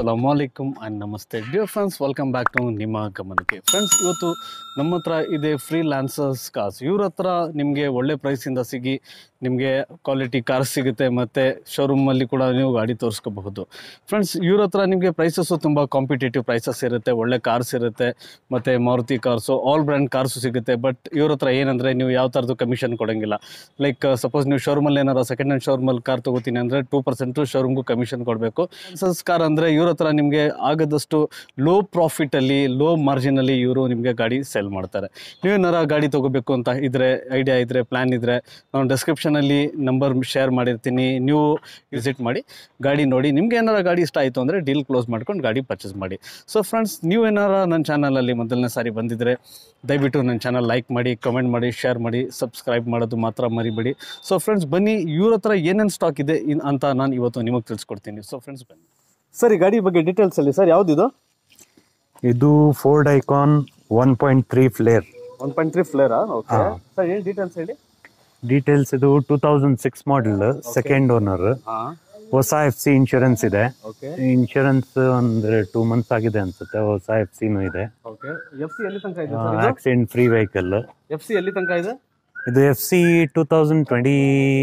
ಅಸ್ಸಲಾಂ ವಲೈಕುಮ್ ಆ್ಯಂಡ್ ನಮಸ್ತೆ dear friends welcome back to ನಿಮ್ಮ ಗಮನಕ್ಕೆ ಫ್ರೆಂಡ್ಸ್ ಇವತ್ತು ನಮ್ಮ ಹತ್ರ ಇದೆ ಫ್ರೀ ಲ್ಯಾನ್ಸರ್ಸ್ ಕಾರ್ಸ್ ಇವ್ರ ಹತ್ರ ನಿಮಗೆ ಒಳ್ಳೆ ಪ್ರೈಸಿಂದ ಸಿಗಿ ನಿಮಗೆ ಕ್ವಾಲಿಟಿ ಕಾರ್ಸ್ ಸಿಗುತ್ತೆ ಮತ್ತು ಶೋರೂಮಲ್ಲಿ ಕೂಡ ನೀವು ಗಾಡಿ ತೋರಿಸ್ಕೋಬಹುದು ಫ್ರೆಂಡ್ಸ್ ಇವ್ರ ಹತ್ರ ನಿಮಗೆ ಪ್ರೈಸಸ್ಸು ತುಂಬ ಕಾಂಪಿಟೇಟಿವ್ ಪ್ರೈಸಸ್ ಇರುತ್ತೆ ಒಳ್ಳೆ ಕಾರ್ಸ್ ಇರುತ್ತೆ ಮತ್ತು Maruti cars all brand cars ಸಿಗುತ್ತೆ ಬಟ್ ಇವ್ರ ಹತ್ರ ಏನಂದರೆ ನೀವು ಯಾವ ಥರದ್ದು ಕಮಿಷನ್ ಕೊಡೋಂಗಿಲ್ಲ ಲೈಕ್ ಸಪೋಸ್ ನೀವು ಶೋರೂಮಲ್ಲಿ ಏನಾರು ಸೆಕೆಂಡ್ ಹ್ಯಾಂಡ್ ಶೋರೂಮಲ್ಲಿ ಕಾರ್ ತೊಗೋತೀನಿ ಅಂದರೆ ಟೂ ಪರ್ಸೆಂಟು ಶೋರೂಮ್ಗೂ ಕಮಿಷನ್ ಕೊಡಬೇಕು ಸಸ್ ಕಾರ್ ಅಂದರೆ ಇವ್ರ ಹತ್ರ ನಿಮಗೆ ಆಗದಷ್ಟು ಲೋ ಪ್ರಾಫಿಟಲ್ಲಿ ಲೋ ಮಾರ್ಜಿನಲ್ಲಿ ಇವರು ನಿಮಗೆ ಗಾಡಿ ಸೆಲ್ ಮಾಡ್ತಾರೆ ನೀವೇನಾರ ಗಾಡಿ ತೊಗೋಬೇಕು ಅಂತ ಇದ್ರೆ ಐಡಿಯಾ ಇದ್ದರೆ ಪ್ಲ್ಯಾನ್ ಇದ್ದರೆ ನಾನು ಡಿಸ್ಕ್ರಿಪ್ಷನಲ್ಲಿ ನಂಬರ್ ಶೇರ್ ಮಾಡಿರ್ತೀನಿ ನೀವು ವಿಸಿಟ್ ಮಾಡಿ ಗಾಡಿ ನೋಡಿ ನಿಮ್ಗೆ ಏನಾರ ಗಾಡಿ ಇಷ್ಟ ಆಯಿತು ಅಂದರೆ ಡೀಲ್ ಕ್ಲೋಸ್ ಮಾಡ್ಕೊಂಡು ಗಾಡಿ ಪರ್ಚೇಸ್ ಮಾಡಿ ಸೊ ಫ್ರೆಂಡ್ಸ್ ನೀವು ಏನಾರ ನನ್ನ ಚಾನಲಲ್ಲಿ ಮೊದಲನೇ ಸಾರಿ ಬಂದಿದ್ದರೆ ದಯವಿಟ್ಟು ನನ್ನ ಚಾನಲ್ ಲೈಕ್ ಮಾಡಿ ಕಮೆಂಟ್ ಮಾಡಿ ಶೇರ್ ಮಾಡಿ ಸಬ್ಸ್ಕ್ರೈಬ್ ಮಾಡೋದು ಮಾತ್ರ ಮರಿಬೇಡಿ ಸೊ ಫ್ರೆಂಡ್ಸ್ ಬನ್ನಿ ಇವ್ರ ಹತ್ರ ಏನೇನು ಸ್ಟಾಕ್ ಇದೆ ಇನ್ ಅಂತ ನಾನು ಇವತ್ತು ನಿಮಗೆ ತಿಳಿಸ್ಕೊಡ್ತೀನಿ ಸೊ ಫ್ರೆಂಡ್ಸ್ ಬನ್ನಿ ಸರಿ ಗಾಡಿ ಬಗ್ಗೆ ಡೀಟೇಲ್ಸ್ ಅಲ್ಲಿ ಸರ್ ಯಾವ್ದಿದು ಇದು Ford Ikon one point three Flair one point three ಫ್ಲೇರಾ ಓಕೆ ಹಾ. ಸರ್ ಏನು ಡೀಟೇಲ್ಸ್ ಹೇಳಿ ಡೀಟೇಲ್ಸ್ ಇದು two thousand six model second owner ಹಾಂ ಹೊಸ ಎಫ್ ಸಿ ಇನ್ಶೂರೆನ್ಸ್ ಇದೆ ಓಕೆ ಇನ್ಶೂರೆನ್ಸ್ ಅಂದ್ರೆ ಟೂ ಮಂತ್ಸ್ ಆಗಿದೆ ಅನ್ಸುತ್ತೆ ಹೊಸ ಎಫ್ ಸಿನೂ ಇದೆ ಓಕೆ ಎಫ್ ಸಿ ಎಲ್ಲಿ ತನಕ ಇದೆ sir accident free vehicle F C ಎಲ್ಲಿ ತನಕ ಇದೆ ಇದು F C two thousand twenty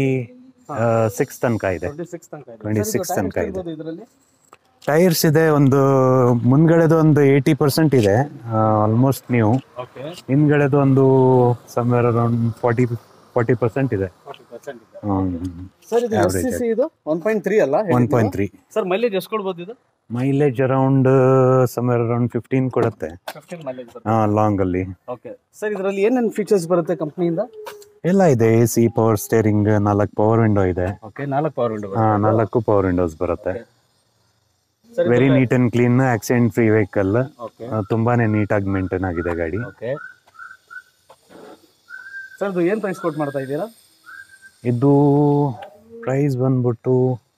six ತನಕ ಇದೆ ಟ್ವೆಂಟಿ ಸಿಕ್ಸ್ ತನಕ ಇದೆ 26 ತನಕ ಇದೆ. ಇದರಲ್ಲಿ ಟೈರ್ಸ್ ಇದೆ ಒಂದು ಮುಂದ್ಗಡೆದು ಒಂದು ಏಯ್ಟಿ ಪರ್ಸೆಂಟ್ ಇದೆ ಆಲ್ಮೋಸ್ಟ್ ನೀವು ಓಕೆ ಹಿಂದ್ಗಡೆದು ಒಂದು somewhere around forty forty percent ಇದೆ ಫಾರ್ಟಿ ಪರ್ಸೆಂಟ್ ಇದೆ ಸರ್ ಇದು ಎಸ್ ಸಿ Average ಸಿ ಇದು ಒನ್ ಪಾಯಿಂಟ್ ತ್ರೀ ಅಲ್ಲ one point three sir mileage ಎಷ್ಟು ಕೊಡ್ಬೋದು ಇದು mileage around somewhere around fifteen ಕೊಡುತ್ತೆ ಫಿಫ್ಟೀನ್ ಮೈಲೇಜ್ ಲಾಂಗ್ ಅಲ್ಲಿ ಓಕೆ ಸರ್ ಇದರಲ್ಲಿ ಏನೇನು ಫೀಚರ್ಸ್ ಬರುತ್ತೆ ಕಂಪ್ನಿಯಿಂದ ಎಲ್ಲ ಇದೆ ಎ ಸಿ ಪವರ್ ಸ್ಟೇರಿಂಗ್ ನಾಲ್ಕು ಪವರ್ ವಿಂಡೋ ಇದೆ ಓಕೆ ನಾಲ್ಕು ಪವರ್ ವಿಂಡೋ ಹಾ, ನಾಲ್ಕು ಪವರ್ ವಿಂಡೋಸ್ ಬರುತ್ತೆ sir very neat and clean accident free vehicle okay ತುಂಬಾನೇ ನೀಟಾಗಿ ಮೇಂಟೈನ್ ಆಗಿದೆ ಗಾಡಿ ಓಕೆ ಸರ್ ಇದು ಏನು ಪ್ರೈಸ್ ಕೊಟ್ಟು ಮಾಡ್ತಾ ಇದ್ದೀರಾ ಇದು ಪ್ರೈಸ್ ಬಂದ್ಬಿಟ್ಟು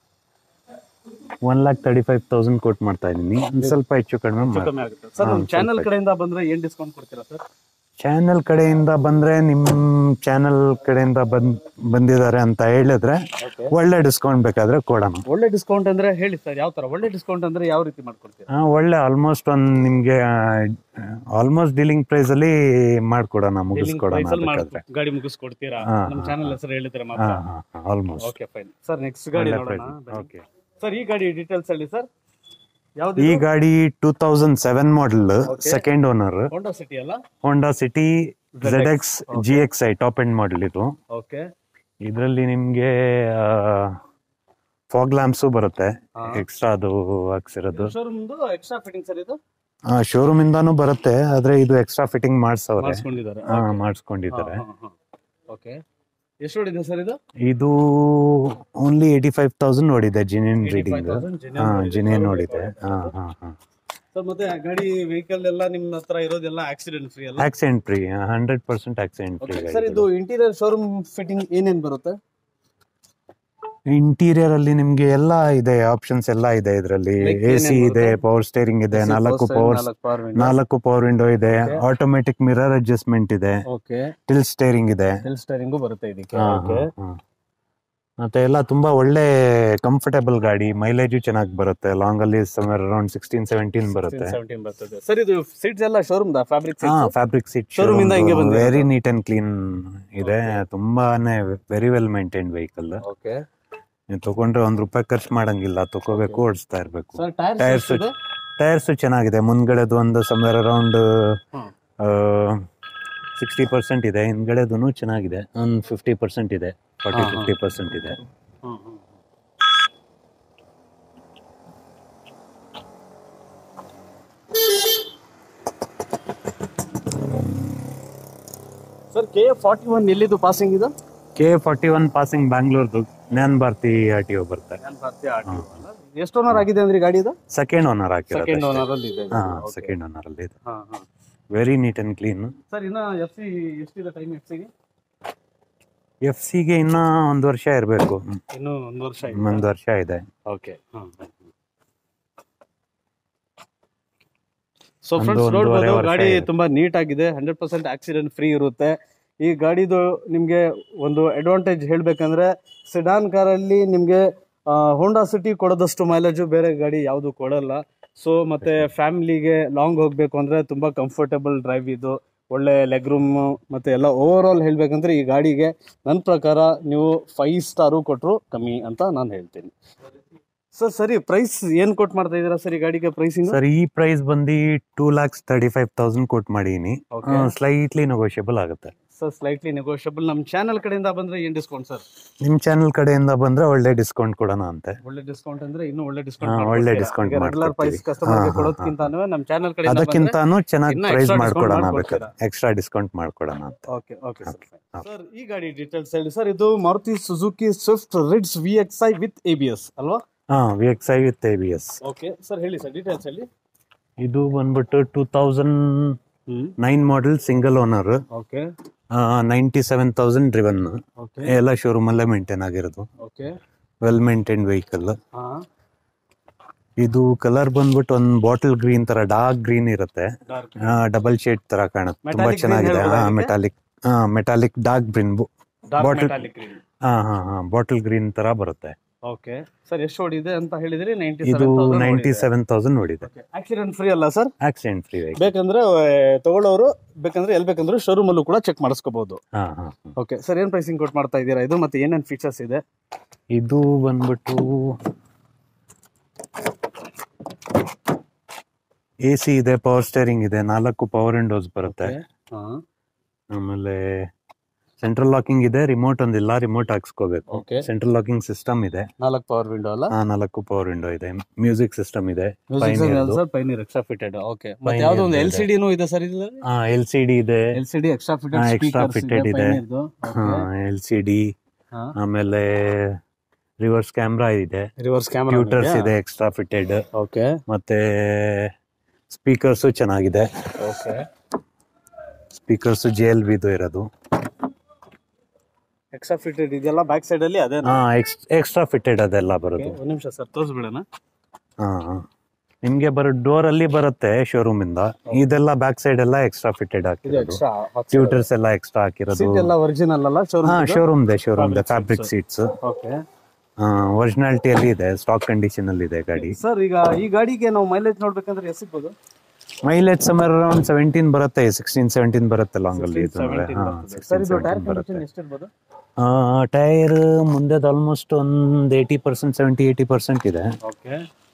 one lakh thirty five thousand ಕೊಟ್ಟು ಮಾಡ್ತಾ ಇದ್ದೀನಿ ಒಂದ್ ಸ್ವಲ್ಪ ಹೆಚ್ಚು ಕಡಿಮೆ ಕಮ್ಮಿ ಆಗುತ್ತೆ ಸರ್ ನಮ್ಮ ಚಾನಲ್ ಕಡೆಯಿಂದ ಬಂದ್ರೆ ಏನು ಡಿಸ್ಕೌಂಟ್ ಕೊಡ್ತೀರಾ ಸರ್ ಚಾನೆಲ್ ಕಡೆಯಿಂದ ಬಂದ್ರೆ ನಿಮ್ ಚಾನೆಲ್ ಕಡೆಯಿಂದ ಬಂದ್ ಬಂದಿದ್ದಾರೆ ಅಂತ ಹೇಳಿದ್ರೆ ಓಕೆ ಒಳ್ಳೆ ಡಿಸ್ಕೌಂಟ್ ಬೇಕಾದ್ರೆ ಕೊಡೋಣ ಒಳ್ಳೆ ಡಿಸ್ಕೌಂಟ್ ಅಂದ್ರೆ ಹೇಳಿ ಸರ್ ಯಾವ ತರ ಒಳ್ಳೆ ಡಿಸ್ಕೌಂಟ್ ಅಂದ್ರೆ ಯಾವ ರೀತಿ ಮಾಡ್ಕೊಡ್ತೀರಾ ಆ, ಒಳ್ಳೆ ಆಲ್ಮೋಸ್ಟ್ ಒಂದ್ ನಿಮ್ಗೆ ಆಲ್ಮೋಸ್ಟ್ ಡೀಲಿಂಗ್ ಪ್ರೈಸ್ ಅಲ್ಲಿ ಮಾಡ್ಕೊಡೋಣ ಮುಗಿಸ್ಕೊಡೋಣ ಪ್ರೈಸ್ ಅಲ್ಲಿ ಬೇಕಾದ್ರೆ ಗಾಡಿ ಮುಗಿಸ್ಕೊಡ್ತೀರಾ ಹಾ, ನಮ್ಮ ಹಾ, ಚಾನಲ್ ಹೆಸರು ಹೇಳಿದ್ರೆ ಹಾ ಮಾತ್ರ almost okay fine sir next ಗಾಡಿ ನೋಡೋಣ ಓಕೆ ಸರ್ ಈ ಗಾಡಿ ಡೀಟೇಲ್ಸ್ ಹೇಳಿ ಸರ್ ಯಾವ್ದು ಈ ಗಾಡಿ two thousand seven model second owner Honda City ಅಲ್ಲ Honda City Z X G X I top end model ಇದು ಓಕೆ ಇದರಲ್ಲಿ ನಿಮ್ಗೆ ಫಾಗ್ ಲ್ಯಾಂಪ್ಸು ಬರುತ್ತೆ ಹಾ. ಎಕ್ಸ್ಟ್ರಾ ಅದು ಹಾಕ್ಸಿರೋದು ಶೋರೂಮ್ದು ಎಕ್ಸ್ಟ್ರಾ ಫಿಟ್ಟಿಂಗ್ ಸರ್ ಇದು ಶೋರೂಮ್ ಇಂದಾನು ಬರುತ್ತೆ ಆದ್ರೆ ಇದು ಎಕ್ಸ್ಟ್ರಾ ಫಿಟ್ಟಿಂಗ್ ಮಾಡ್ಸವ್ರೆ ಮಾಡಿಸ್ಕೊಂಡಿದ್ದಾರೆ ಹಾ ಮಾಡಿಸ್ಕೊಂಡಿದ್ದಾರೆ ಓಕೆ ಎಷ್ಟು ಹೊಡಿದೆ ಸರ್ ಇದು ಇದು ಓನ್ಲಿ ಏಯ್ಟಿ ಫೈವ್ ತೌಸಂಡ್ ನೋಡಿದೆ ಜಿನಿಯನ್ ರೀಡಿಂಗ್ 85,000 ಹಾ genuine ಜಿನಿಯನ್ ನೋಡಿದೆ. ನೋಡಿದೆ ಹಾ ಹಾ ಹಾ ಸರ್ ಮತ್ತೆ ಗಾಡಿ ವೆಹಿಕಲ್ ಎಲ್ಲ ನಿಮ್ಮ ಹತ್ರ ಇರೋದೆಲ್ಲ ಆಕ್ಸಿಡೆಂಟ್ ಫ್ರೀ ಅಲ್ಲ accident free hundred percent accident free sir ಇದು ಇಂಟೀರಿಯರ್ ಶೋರೂಮ್ ಫಿಟ್ಟಿಂಗ್ ಏನೇನ್ ಬರುತ್ತೆ ಇಂಟೀರಿಯರ್ ಅಲ್ಲಿ ನಿಮ್ಗೆ ಎಲ್ಲ ಇದೆ ಆಪ್ಷನ್ಸ್ ಎಲ್ಲ ಇದೆ ಇದರಲ್ಲಿ Like ಎ ಏನೇನ್ ಸಿ ಇದೆ ಬರುತ್ತೆ? ಪವರ್ ಸ್ಟೇರಿಂಗ್ ಇದೆ ನಾಲ್ಕು ಪವರ್ ನಾಲ್ಕು ಪವರ್ ವಿಂಡೋ ಇದೆ Okay. ಆಟೋಮೆಟಿಕ್ ಮಿರರ್ ಅಡ್ಜಸ್ಟ್ಮೆಂಟ್ ಇದೆ ಓಕೆ ಟಿಲ್ ಸ್ಟೇರಿಂಗ್ ಇದೆ ಹಿಲ್ ಸ್ಟೈರಿಂಗು ಬರುತ್ತೆ ಇದಕ್ಕೆ ಹಾ, ಓಕೆ ಹಾ, ಹಾ. ಮತ್ತೆ ಎಲ್ಲ ತುಂಬಾ ಒಳ್ಳೆ ಕಂಫರ್ಟೇಬಲ್ ಗಾಡಿ ಮೈಲೇಜು ಚೆನ್ನಾಗಿ ಬರುತ್ತೆ ಲಾಂಗ್ ಅಲ್ಲಿ ಸಮರ್ ಅರೌಂಡ್ ಸಿಕ್ಸ್ಟೀನ್ ಸೆವೆಂಟೀನ್ ಬರುತ್ತೆ ಸೆವೆಂಟೀನ್ ಬರ್ತದೆ ಸರ್ ಇದು ಸೀಟ್ಸ್ ಎಲ್ಲ ಶೋರೂಮ್ ದ ಫ್ಯಾಬ್ರಿಕ್ ಹಾ ಫ್ಯಾಬ್ರಿಕ್ ಸೀಟ್ Showroom ಇಂದ ಹಿಂಗೆ ಬಂದಿರೋದು? ವೆರಿ ನೀಟ್ ಅಂಡ್ ಕ್ಲೀನ್ ಇದೆ ತುಂಬಾನೇ very well maintain vehicle okay ನೀವು ತಗೊಂಡ್ರೆ ಒಂದ್ ರೂಪಾಯಿ ಖರ್ಚು ಮಾಡಂಗಿಲ್ಲ ತಗೋಬೇಕು ಓಡಿಸ್ತಾ ಇರ್ಬೇಕು ಸರ್ ಟೈರ್ಸ್ Tyres ಇದೆ ಟೈರ್ಸ್ ಚೆನ್ನಾಗಿದೆ ಮುಂದ್ಗಡೆದು ಒಂದು somewhere around hmm. Sixty percent ಇದೆ ಹಿಂದ್ಗಡೆದು ಚೆನ್ನಾಗಿದೆ ಒಂದು ಫಿಫ್ಟಿ ಪರ್ಸೆಂಟ್ ಇದೆ ಫಾರ್ಟಿ ಹಾ, ಹಾ. ಫಿಫ್ಟಿ ಪರ್ಸೆಂಟ್ ಇದೆ sir K F forty one ಎಲ್ಲಿದು ಪಾಸಿಂಗ್ ಇದು ಕೆ ಫಾರ್ಟಿ ಒನ್ ಪಾಸಿಂಗ್ ಬ್ಯಾಂಗ್ಳೂರ್ದು Jnana Bharathi R T O ಬರ್ತಾರೆ ಎಷ್ಟು ಓನರ್ ಆಗಿದೆ ಅಂದ್ರೆ ಗಾಡಿ ಇದು ಸೆಕೆಂಡ್ ಓನರ್ ಸೆಕೆಂಡ್ ಹಾಕಿರೋದು ಓನರ್ ಅಲ್ಲಿ ಇದೆ ಹಾ ಸೆಕೆಂಡ್ ಓನರ್ ಅಲ್ಲಿ ಇದೆ very neat and clean sir ಇನ್ನ ಎಫ್ ಸಿ ಎಷ್ಟಿದೆ ಟೈಮ್ ಎಫ್ ಸಿಗೆ ಎಫ್ ಸಿಗೆ ಇನ್ನ ಒಂದ್ ವರ್ಷ ಇರಬೇಕು ಇನ್ನು ಒಂದು ವರ್ಷ ಒಂದ್ ವರ್ಷ ಇದೆ ಓಕೆ ಸೊ ಒಂದು ಫ್ರೆಂಡ್ಸ್ ಒಂದೂವರೆ ನೋಡ್ಬೋದು ವರ್ಷ ಗಾಡಿ ಇದೆ. ತುಂಬಾ ನೀಟ್ ಆಗಿದೆ ಹಂಡ್ರೆಡ್ ಪರ್ಸೆಂಟ್ ಆಕ್ಸಿಡೆಂಟ್ ಫ್ರೀ ಇರುತ್ತೆ ಈ ಗಾಡಿದು ನಿಮಗೆ ಒಂದು ಅಡ್ವಾಂಟೇಜ್ ಹೇಳ್ಬೇಕಂದ್ರೆ ಸಿಡಾನ್ ಕಾರಲ್ಲಿ ನಿಮಗೆ ಹೋಂಡಾ ಸಿಟಿ ಕೊಡೋದಷ್ಟು ಮೈಲೇಜು ಬೇರೆ ಗಾಡಿ ಯಾವುದು ಕೊಡಲ್ಲ ಸೊ ಮತ್ತೆ ಫ್ಯಾಮಿಲಿಗೆ ಲಾಂಗ್ ಹೋಗ್ಬೇಕು ಅಂದ್ರೆ ತುಂಬಾ ಕಂಫರ್ಟಬಲ್ ಡ್ರೈವ್ ಇದು ಒಳ್ಳೆ ಲೆಗ್ ರೂಮ್ ಮತ್ತೆ ಎಲ್ಲ ಓವರ್ ಆಲ್ ಹೇಳ್ಬೇಕಂದ್ರೆ ಈ ಗಾಡಿಗೆ ನನ್ನ ಪ್ರಕಾರ ನೀವು ಫೈವ್ ಸ್ಟಾರು ಕೊಟ್ಟರು ಕಮ್ಮಿ ಅಂತ ನಾನು ಹೇಳ್ತೀನಿ ಸರ್ ಸರಿ ಪ್ರೈಸ್ ಏನ್ ಕೊಟ್ಟು ಮಾಡ್ತಾ ಇದ್ದೀರಾ ಸರ್ ಈ ಗಾಡಿಗೆ ಪ್ರೈಸಿಂಗ್ ಸರ್ ಈ ಪ್ರೈಸ್ ಬಂದು two lakhs thirty five thousand ಕೊಟ್ಟು ಮಾಡೀನಿ ಓಕೆ ಸ್ಲೈಟ್ಲಿ ನೆಗೋಷಿಯಬಲ್ ಆಗುತ್ತೆ ಸರ್ ಸ್ಲೈಟ್ಲಿ ನೆಗೋಷಿಯಬಲ್ ನಮ್ಮ ಚಾನಲ್ ಕಡೆಯಿಂದ ಬಂದ್ರೆ ಏನ್ ಡಿಸ್ಕೌಂಟ್ ಸರ್ ನಿಮ್ ಚಾನಲ್ ಕಡೆಯಿಂದ ಬಂದ್ರೆ ಒಳ್ಳೆ ಡಿಸ್ಕೌಂಟ್ ಕೊಡೋಣ ಅಂತೆ ಒಳ್ಳೆ ಡಿಸ್ಕೌಂಟ್ ಅಂದ್ರೆ ಇನ್ನೂ ಒಳ್ಳೆ ಹಾ, ಡಿಸ್ಕೌಂಟ್ ಒಳ್ಳೆ discount ರೆಗ್ಯುಲರ್ ಪ್ರೈಸ್ ಮಾಡ್ಕೊಡ್ತೀವಿ. ಕಸ್ಟಮರ್ ಹಾ, ಹಾ, ಕೊಡೋದಕ್ಕಿಂತಾನು ನಮ್ಮ ಚಾನಲ್ ಕಡೆಯಿಂದ ಬಂದ್ರೆ ಅದಕ್ಕಿಂತಾನು ಚೆನ್ನಾಗಿ ಇನ್ನ ಪ್ರೈಸ್ extra discount ಮಾಡ್ಕೊಡೋಣ ಮಾಡ್ಕೊಡ್ತೀರಾ? ಬೇಕಾದ್ರೆ ಎಕ್ಸ್ಟ್ರಾ ಡಿಸ್ಕೌಂಟ್ ಮಾಡ್ಕೊಡೋಣ ಅಂತ ಓಕೆ ಓಕೆ ಸರ್ ಹಾ. ಸರ್ ಈ ಗಾಡಿ ಡೀಟೇಲ್ಸ್ ಹೇಳಿ ಸರ್ ಇದು ಮಾರುತಿ ಸುಜುಕಿ ಸ್ವಿಫ್ಟ್ ರಿಡ್ಸ್ V X I with A B S ಅಲ್ವಾ ಹಾ V X I with A B S okay sir ಹೇಳಿ ಸರ್ ಡೀಟೇಲ್ಸ್ ಹೇಳಿ ಇದು ಬಂದ್ಬಿಟ್ಟು two thousand hmm nine model single owner okay ninety seven thousand driven okay ಎಲ್ಲ showroom ಅಲ್ಲೇ maintain ಆಗಿರೋದು okay well maintain vehicle ಹಾ ಇದು ಕಲರ್ ಬಂದ್ಬಿಟ್ಟು ಒಂದು ಬಾಟಲ್ ಗ್ರೀನ್ ತರ ಡಾರ್ಕ್ ಗ್ರೀನ್ ಇರುತ್ತೆ ಡಾರ್ಕ್ ಡಬಲ್ ಶೇಡ್ ತರ ಕಾಣುತ್ತೆ ತುಂಬಾ Metallic green ಚೆನ್ನಾಗಿದೆ ಹೇಳ್ಬೋದಾ ಇದಕ್ಕೆ? ಮೆಟಾಲಿಕ್ ಹಾ metallic dark green dark Bottle- metallic green ಹಾ ಹಾ ಹಾ ಬಾಟಲ್ ಗ್ರೀನ್ ತರ ಬರುತ್ತೆ ಓಕೆ ಸರ್ ಎಷ್ಟು ಓಡಿದೆ ಅಂತ ಹೇಳಿದ್ರಿ ನೈಂಟಿ ಇದು ನೈಂಟಿ ಸೆವೆನ್ ತೌಸಂಡ್ ನೋಡಿದೆ ಆಕ್ಸಿಡೆಂಟ್ ಫ್ರೀ ಅಲ್ಲ ಸರ್ ಆಕ್ಸಿಡೆಂಟ್ ಫ್ರೀ ವೆಹಿಕಲ್ ಬೇಕಂದ್ರೆ ಆ, ತಗೊಳ್ಳೋರು ಬೇಕಂದ್ರೆ ಎಲ್ಲಿ ಬೇಕಂದ್ರೆ ಶೋರೂಮ್ ಅಲ್ಲೂ ಕೂಡ ಚೆಕ್ ಮಾಡಿಸ್ಕೋಬಹುದು ಹಾ ಹಾ ಹಾ. ಓಕೆ ಸರ್ ಏನ್ ಪ್ರೈಸಿಂಗ್ ಕೊಟ್ಟು ಮಾಡ್ತಾ ಇದ್ದೀರಾ ಇದು ಮತ್ತೆ ಏನೇನ್ ಫೀಚರ್ಸ್ ಇದೆ ಇದು ಬಂದ್ಬಿಟ್ಟು ಎ ಸಿ ಇದೆ ಪವರ್ ಸ್ಟೇರಿಂಗ್ ಇದೆ ನಾಲ್ಕು ಪವರ್ ವಿಂಡೋಸ್ ಬರುತ್ತೆ ಹಾ ಆಮೇಲೆ ಸೆಂಟ್ರಲ್ ಲಾಕಿಂಗ್ ಇದೆ ರಿಮೋಟ್ ಒಂದಿಲ್ಲ ರಿಮೋಟ್ ಹಾಕ್ಸ್ಕೋಬೇಕು ಓಕೆ ಸೆಂಟ್ರಲ್ ಲಾಕಿಂಗ್ ಸಿಸ್ಟಮ್ ಇದೆ ನಾಲ್ಕು ಪವರ್ ವಿಂಡೋ ಅಲ್ಲ ಆ, ನಾಲ್ಕು ಪವರ್ ವಿಂಡೋ ಇದೆ ಮ್ಯೂಸಿಕ್ ಸಿಸ್ಟಮ್ ಇದೆ ಮ್ಯೂಸಿಕ್ Pioneer ದು. Sir Pioneer extra fitted okay ಮತ್ತೆ Pioneer ಯಾವ್ದೋ ಒಂದು ಇದೆ. ಎಲ್ ಸಿ ಡಿನೂ ಇದೆ ಸರ್ ಇದು ಎಲ್ ಸಿ ಡಿ ಇದೆ L C D extra fitted ಹಾ, extra fitted ಇದೆ. ಎಲ್ ಸಿ ಡಿ ಹಾ. ಆಮೇಲೆ ರಿವರ್ಸ್ ಕ್ಯಾಮ್ರಾ ಇದೆ ರಿವರ್ಸ್ ಕ್ಯಾಮ್ರಾ ಟ್ಯೂಟರ್ಸ್ ಇದೆ ಎಕ್ಸ್ಟ್ರಾ ಫಿಟೆಡ್ ಓಕೆ ಮತ್ತೆ ಸ್ಪೀಕರ್ಸು ಚೆನ್ನಾಗಿದೆ ಓಕೆ ಸ್ಪೀಕರ್ಸ್ ಜೆ ಎಲ್ ವಿದು ಇರೋದು ಎಕ್ಸ್ಟ್ರಾ ಫಿಟೆಡ್ ಇದೆಲ್ಲ ಬ್ಯಾಕ್ ಸೈಡ್ ಅಲ್ಲಿ ಅದೇ ಹಾ ಎಕ್ಸ್ಟ್ರಾ ಫಿಟೆಡ್ ಅದೆಲ್ಲ ಬರೋದು ಒಂದ್ ನಿಮಿಷ ಸರ್ ತೋರಿಸ್ಬಿಡೋಣ ಹಾ ಹಾ. ನಿಮ್ಗೆ ಬರೋ ಡೋರ್ ಅಲ್ಲಿ ಬರುತ್ತೆ ಶೋರೂಮ್ ಇಂದ ಇದೆಲ್ಲ ಬ್ಯಾಕ್ ಸೈಡ್ ಎಲ್ಲ ಎಕ್ಸ್ಟ್ರಾ ಫಿಟೆಡ್ ಇದು ಹಾಕಿರೋದು ಎಕ್ಸ್ಟ್ರಾ ಟ್ಯೂಟರ್ಸ್ ಎಲ್ಲ ಎಕ್ಸ್ಟ್ರಾ ಹಾಕಿರೋದು ಸೀಟ್ ಎಲ್ಲ ಒರಿಜಿನಲ್ ಅಲ್ಲ ಹಾ ಶೋರೂಮ್ ಶೋರೂಮ್ ಇದೆ ಶೋರೂಮ್ ಇದೆ Fabric fabric seats okay originality ಅಲ್ಲಿ ಇದೆ ಸ್ಟಾಕ್ ಕಂಡೀಷನ್ ಅಲ್ಲಿ ಇದೆ ಗಾಡಿ ಸರ್ ಈಗ ಈ ಗಾಡಿಗೆ ನಾವು ಮೈಲೇಜ್ ನೋಡ್ಬೇಕಂದ್ರೆ ಎಷ್ಟು ಸಿಗ್ಬೋದು ಮೈಲೇಜ್ ಸಮರ್ ಅರೌಂಡ್ ಸೆವೆಂಟೀನ್ ಬರುತ್ತೆ ಸಿಕ್ಸ್ಟೀನ್ ಸೆವೆಂಟೀನ್ ಬರುತ್ತೆ ಲಾಂಗ್ ಅಲ್ಲಿ ಇದು ಸರ್ ಇದು ಟೈರ್ ಕಂಡೀಷನ್ ಎಷ್ಟಿರ್ಬೋದು ಟೈರ್ ಮುಂದೆದು ಆಲ್ಮೋಸ್ಟ್ ಒಂದ್ eighty percent seventy eighty percent ಇದೆ ಓಕೆ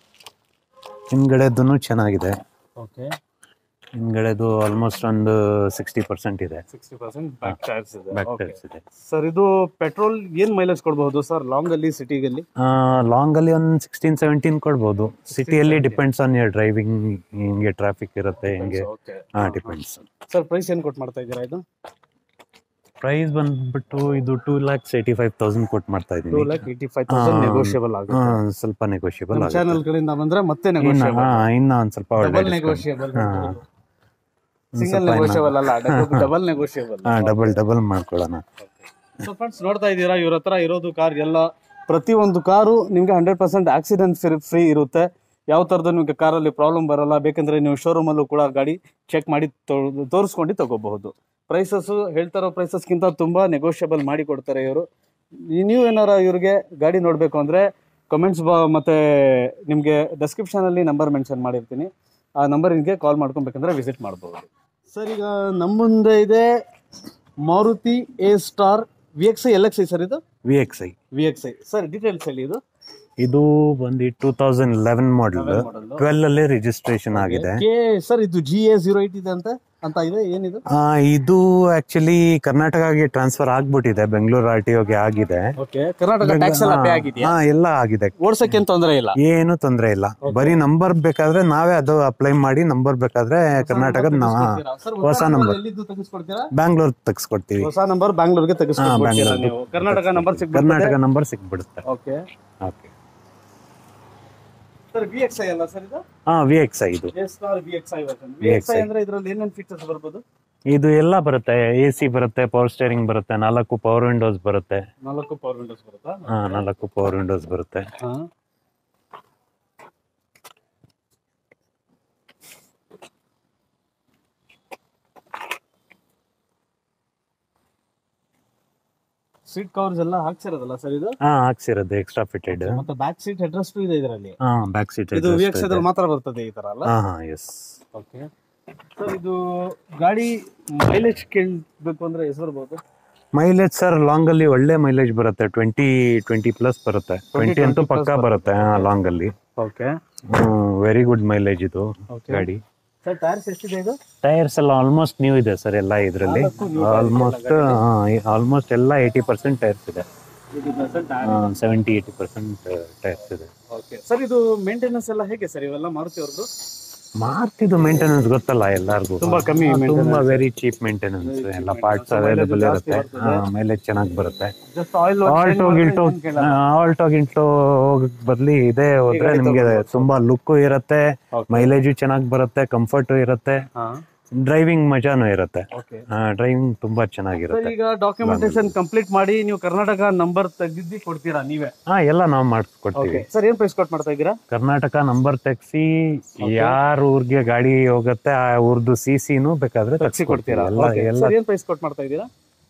ಹಿಂದ್ಗಡೆದು ಚೆನ್ನಾಗಿದೆ ಓಕೆ ಹಿಂದ್ಗಡೆದು ಆಲ್ಮೋಸ್ಟ್ ಒಂದು ಸಿಕ್ಸ್ಟಿ ಪರ್ಸೆಂಟ್ ಇದೆ ಸಿಕ್ಸ್ಟಿ ಪರ್ಸೆಂಟ್ ಬ್ಯಾಕ್ ಟೈರ್ಸ್ ಇದೆ ಬ್ಯಾಕ್ Okay. ಟೈರ್ಸ್ ಇದೆ ಸರ್ ಇದು ಪೆಟ್ರೋಲ್ ಏನ್ ಮೈಲೇಜ್ ಕೊಡಬಹುದು ಸರ್ ಲಾಂಗ್ ಅಲ್ಲಿ ಸಿಟಿಗಲ್ಲಿ ಲಾಂಗ್ ಅಲ್ಲಿ ಒಂದು ಸಿಕ್ಸ್ಟೀನ್ ಸೆವೆಂಟೀನ್ ಕೊಡ್ಬೋದು ಸಿಟಿಯಲ್ಲಿ ಡಿಪೆಂಡ್ಸ್ ಆನ್ ಯರ್ ಡ್ರೈವಿಂಗ್ ಹಿಂಗೆ ಟ್ರಾಫಿಕ್ ಇರುತ್ತೆ ಹಿಂಗೆ ಹಾ ಡಿಪೆಂಡ್ಸ್ ಸರ್ ಪ್ರೈಸ್ ಏನ್ ಕೊಟ್ಟು ಮಾಡ್ತಾ ಇದ್ದೀರಾ ಇದು ಪ್ರೈಸ್ ಬಂದ್ಬಿಟ್ಟು ಇದು two lakhs eighty five thousand ಕೊಟ್ಟು ಮಾಡ್ತಾ ಟೂ ಇದ್ದೀನಿ ಲ್ಯಾಕ್ ಏಯ್ಟಿ ಫೈವ್ ತೌಸಂಡ್ ಹಾ. ನೆಗೋಷಿಯಬಲ್ ಆಗುತ್ತೆ ಸ್ವಲ್ಪ ನೆಗೋಷಿಯಬಲ್ ನಮ್ಮ ಚಾನಲ್ ಕಡೆಯಿಂದ ಬಂದ್ರೆ ಮತ್ತೆ ಇನ್ನ ನೆಗೋಷಿಯಬಲ್ ಹಾ, ಇನ್ನ ಒಂದ್ ಸ್ವಲ್ಪ ಒಳ್ಳೆ ಡಬಲ್ discount. ನೆಗೋಷಿಯಬಲ್ ಹಾ. ಸಿಂಗಲ್ ನೆಗೋಷಿಯಬಲ್ ಅಲ್ಲ ಡಬಲ್ ನೆಗೋಷಿಯಬಲ್ ಹಾ ಡಬಲ್ ಡಬಲ್ ಮಾಡ್ಕೊಳ್ಳೋಣ ಸೊ ಫ್ರೆಂಡ್ಸ್ ನೋಡ್ತಾ ಇದ್ದೀರಾ ಇವ್ರ ಹತ್ರ ಇರೋದು ಕಾರ್ ಎಲ್ಲ ಪ್ರತಿಯೊಂದು ಕಾರು ನಿಮ್ಗೆ ಹಂಡ್ರೆಡ್ ಪರ್ಸೆಂಟ್ ಆಕ್ಸಿಡೆಂಟ್ ಫ್ರೀ ಇರುತ್ತೆ ಯಾವ ಥರದ್ದು ನಿಮಗೆ ಕಾರಲ್ಲಿ ಪ್ರಾಬ್ಲಮ್ ಬರಲ್ಲ ಬೇಕಂದ್ರೆ ನೀವು ಶೋರೂಮ್ ಅಲ್ಲೂ ಕೂಡ ಗಾಡಿ ಚೆಕ್ ಮಾಡಿ ತೋ- ತೋರಿಸ್ಕೊಂಡು ತಗೋಬಹುದು ಪ್ರೈಸಸ್ ಹೇಳ್ತಾರೋ ಪ್ರೈಸಸ್ಗಿಂತ ತುಂಬಾ ನೆಗೋಷಿಯಬಲ್ ಮಾಡಿ ಕೊಡ್ತಾರೆ ಇವರು ನೀವು ಏನಾರ ಇವ್ರಿಗೆ ಗಾಡಿ ನೋಡಬೇಕು ಅಂದ್ರೆ ಕಮೆಂಟ್ಸ್ ಬಾ ಮತ್ತೆ ನಿಮಗೆ ಡೆಸ್ಕ್ರಿಪ್ಷನ್ ಅಲ್ಲಿ ನಂಬರ್ ಮೆನ್ಷನ್ ಮಾಡಿರ್ತೀನಿ ಆ ನಂಬರ್ಗೆ ಕಾಲ್ ಮಾಡ್ಕೊಬೇಕಂದ್ರೆ ವಿಸಿಟ್ ಮಾಡಬಹುದು ಸರ್ ಈಗ ನಮ್ಮ ಮುಂದೆ ಇದೆ Maruti A star V X I L X I sir ಇದು V X I V X I sir details ಹೇಳಿ ಇದು ಇದು ಬಂದು two thousand eleven model model. Twelve ಅಲ್ಲಿ ರಿಜಿಸ್ಟ್ರೇಷನ್ ಆಗಿದೆ ಕೆ ಸರ್ ಇದು ಜಿ ಎ ಜೀರೋ ಏಟ್ ಇದೆ ಅಂತ ಅಂತ ಇದೆ ಏನಿದು ಆ, ಇದು ಆಕ್ಚುಲಿ ಕರ್ನಾಟಕಗೆ ಟ್ರಾನ್ಸ್ಫರ್ ಆಗ್ಬಿಟ್ಟಿದೆ ಬೆಂಗಳೂರು ಆರ್ ಟಿ ಓಗೆ ಆಗಿದೆ ಓಕೆ ಕರ್ನಾಟಕ ಟ್ಯಾಕ್ಸ್ ಎಲ್ಲ ಪೇ ಆಗಿದೆಯಾ ಹಾ ಎಲ್ಲ ಆಗಿದೆ ಓಡ್ಸಕ್ಕೇನ್ ತೊಂದರೆ ಇಲ್ಲ ಏನು ತೊಂದ್ರೆ ಇಲ್ಲ ಬರೀ ನಂಬರ್ ಬೇಕಾದ್ರೆ ನಾವೇ ಅದು ಅಪ್ಲೈ ಮಾಡಿ ನಂಬರ್ ಬೇಕಾದ್ರೆ ಕರ್ನಾಟಕದ ನಾವು ಹೊಸ number. ಎಲ್ಲಿದ್ದು ತೆಗಿಸ್ಕೊಡ್ತೀರಾ ಬ್ಯಾಂಗ್ಳೂರ್ ತೆಗ್ಸ್ಕೊಡ್ತೀವಿ ಹೊಸ ನಂಬರ್ ಬ್ಯಾಂಗ್ಳೂರ್ಗೆ ತೆಗಿಸ್ಕೊಡ್ತೀರಾ ಬ್ಯಾಂಗ್ಳೂರ್ಗೆ ನೀವು ಕರ್ನಾಟಕ ನಂಬರ್ ಸಿಗ್ಬಿಡುತ್ತೆ ಕರ್ನಾಟಕ ನಂಬರ್ ಸಿಕ್ಬಿಡುತ್ತೆ okay okay sir V X I ಅಲ್ಲ ಸರ್ ಇದು ಹಾ ವಿ ಎಕ್ಸ್ ಐ ಇದು A star V X I version V X I ಅಂದ್ರೆ ಇದ್ರಲ್ಲಿ ಏನೇನ್ ಫೀಚರ್ಸ್ ಬರ್ಬೋದು ಇದು ಎಲ್ಲ ಬರುತ್ತೆ ಎ ಸಿ ಬರುತ್ತೆ ಪವರ್ ಸ್ಟೇರಿಂಗ್ ಬರುತ್ತೆ ನಾಲ್ಕು ಪವರ್ ವಿಂಡೋಸ್ ಬರುತ್ತೆ ನಾಲ್ಕು ಪವರ್ ವಿಂಡೋಸ್ ಬರುತ್ತಾ ಹಾ ನಾಲ್ಕು ಪವರ್ ವಿಂಡೋಸ್ ಬರುತ್ತೆ ಹಾ ಸೀಟ್ ಕವರ್ಸ್ ಎಲ್ಲ ಹಾಕ್ಸಿರೋದಲ್ಲ ಸರ್ ಇದು ಹಾ ಹಾಕ್ಸಿರೋದು ಎಕ್ಸ್ಟ್ರಾ ಫಿಟೆಡ್ ಮತ್ತೆ ಬ್ಯಾಕ್ ಸೀಟ್ ಹೆಡ್ರೆಸ್ಟ್ ಇದೆ ಇದರಲ್ಲಿ ಹಾ ಬ್ಯಾಕ್ ಸೀಟ್ ಇದು ವಿ ಎಕ್ಸ್ ಮಾತ್ರ ಬರ್ತದೆ ಈ ತರ ಅಲ್ಲ ಹಾ ಹಾ ಎಸ್ ಓಕೆ ಸರ್ ಇದು ಗಾಡಿ ಮೈಲೇಜ್ ಕೇಳಬೇಕು ಅಂದ್ರೆ ಎಷ್ಟು ಬರ್ಬೋದು ಮೈಲೇಜ್ ಸರ್ ಲಾಂಗ್ ಅಲ್ಲಿ ಒಳ್ಳೆ ಮೈಲೇಜ್ ಬರುತ್ತೆ ಟ್ವೆಂಟಿ ಟ್ವೆಂಟಿ ಪ್ಲಸ್ ಬರುತ್ತೆ ಟ್ವೆಂಟಿ ಅಂತೂ 20 plus ಪಕ್ಕಾ ಬರುತ್ತೆ ಲಾಂಗ್ ಅಲ್ಲಿ ಓಕೆ ವೆರಿ ಗುಡ್ ಮೈಲೇಜ್ ಇದು ಓಕೆ ಗಾಡಿ ಸರ್ ಟೈರ್ಸ್ ಎಷ್ಟಿದೆ ಇದು ಟೈರ್ಸ್ ಎಲ್ಲ ಆಲ್ಮೋಸ್ಟ್ ನ್ಯೂ ಇದೆ ಸರ್ ಎಲ್ಲ ಇದರಲ್ಲಿ ನಾಲ್ಕು new tyres ಆಲ್ಮೋಸ್ಟ್ ಆಲ್ಮೋಸ್ಟ್ ಎಲ್ಲ ಏಯ್ಟಿ ಪರ್ಸೆಂಟ್ ಟೈರ್ಸ್ ಇದೆ ಸೆವೆಂಟಿ ಏಯ್ಟಿ ಪರ್ಸೆಂಟ್ ಟೈರ್ಸ್ ಇದೆ ಓಕೆ ಸರ್ ಇದು ಮೇಂಟೆನೆನ್ಸ್ ಎಲ್ಲ ಹೇಗೆ ಸರ್ ಇವೆಲ್ಲ ಮಾರುತಿ ಅವ್ರದ್ದು ಮಾರ್ತಿದು ಮೇಂಟೆನೆನ್ಸ್ ಗೊತ್ತಲ್ಲ ಎಲ್ಲರಿಗೂ ತುಂಬಾ ಕಮ್ಮಿ ತುಂಬಾ maintenance. Very cheap maintenance Very cheap ಎಲ್ಲ maintenance. Parts So, available mileage ಇರುತ್ತೆ ಜಾಸ್ತಿ ಬರ್ತದೆ. ಮೈಲೇಜ್ ಚೆನ್ನಾಗಿ ಬರುತ್ತೆ ಜಸ್ಟ್ ಆಯಿಲ್ ಆಲ್ಟೋ ಗಿಲ್ಟೋ ಆಲ್ಟೋ ಗಿಲ್ಟೋ ಹೋಗಕ್ ಬದ್ಲಿ ಇದೇ ಹೋದ್ರೆ ಗಾಡಿ ನಿಮ್ಗೆ ತಗೊಳ್ಬೋದು. ತುಂಬಾ ಲುಕ್ ಇರುತ್ತೆ ಮೈಲೇಜು ಚೆನ್ನಾಗಿ ಬರುತ್ತೆ ಕಂಫರ್ಟ್ ಇರುತ್ತೆ ಡ್ರೈವಿಂಗ್ ಮಜಾನು ಇರುತ್ತೆ ಓಕೆ ಡ್ರೈವಿಂಗ್ ತುಂಬಾ ಸರ್ ಚೆನ್ನಾಗಿರುತ್ತೆ ಈಗ ಡಾಕ್ಯುಮೆಂಟೇಶನ್ ಕಂಪ್ಲೀಟ್ ಮಾಡಿ ನೀವು ಕರ್ನಾಟಕ ನಂಬರ್ ತೆಗೆದಿ ಕೊಡ್ತೀರಾ ನೀವೇ ಹಾ ಎಲ್ಲ ನಾವು ಮಾಡಿಸ್ಕೊಡ್ತೀವಿ ಓಕೆ ಸರ್ ಏನ್ ಪ್ರೈಸ್ ಕೊಟ್ ಮಾಡ್ತಾ ಇದ್ದೀರಾ ಕರ್ನಾಟಕ ನಂಬರ್ ತೆಗ್ಸಿ ಯಾರ ಊರ್ಗೆ ಗಾಡಿ ಹೋಗುತ್ತೆ ಆ ಊರ್ದು ಸಿ ಸಿನು ಬೇಕಾದ್ರೆ ತಗ್ಸಿ ಕೊಡ್ತೀರಾ ಎಲ್ಲ Okay. ಎಲ್ಲ ಸರ್ ಏನ್ ಪ್ರೈಸ್ ಕೊಟ್ ಮಾಡ್ತಾ ಇದ್ದೀರಾ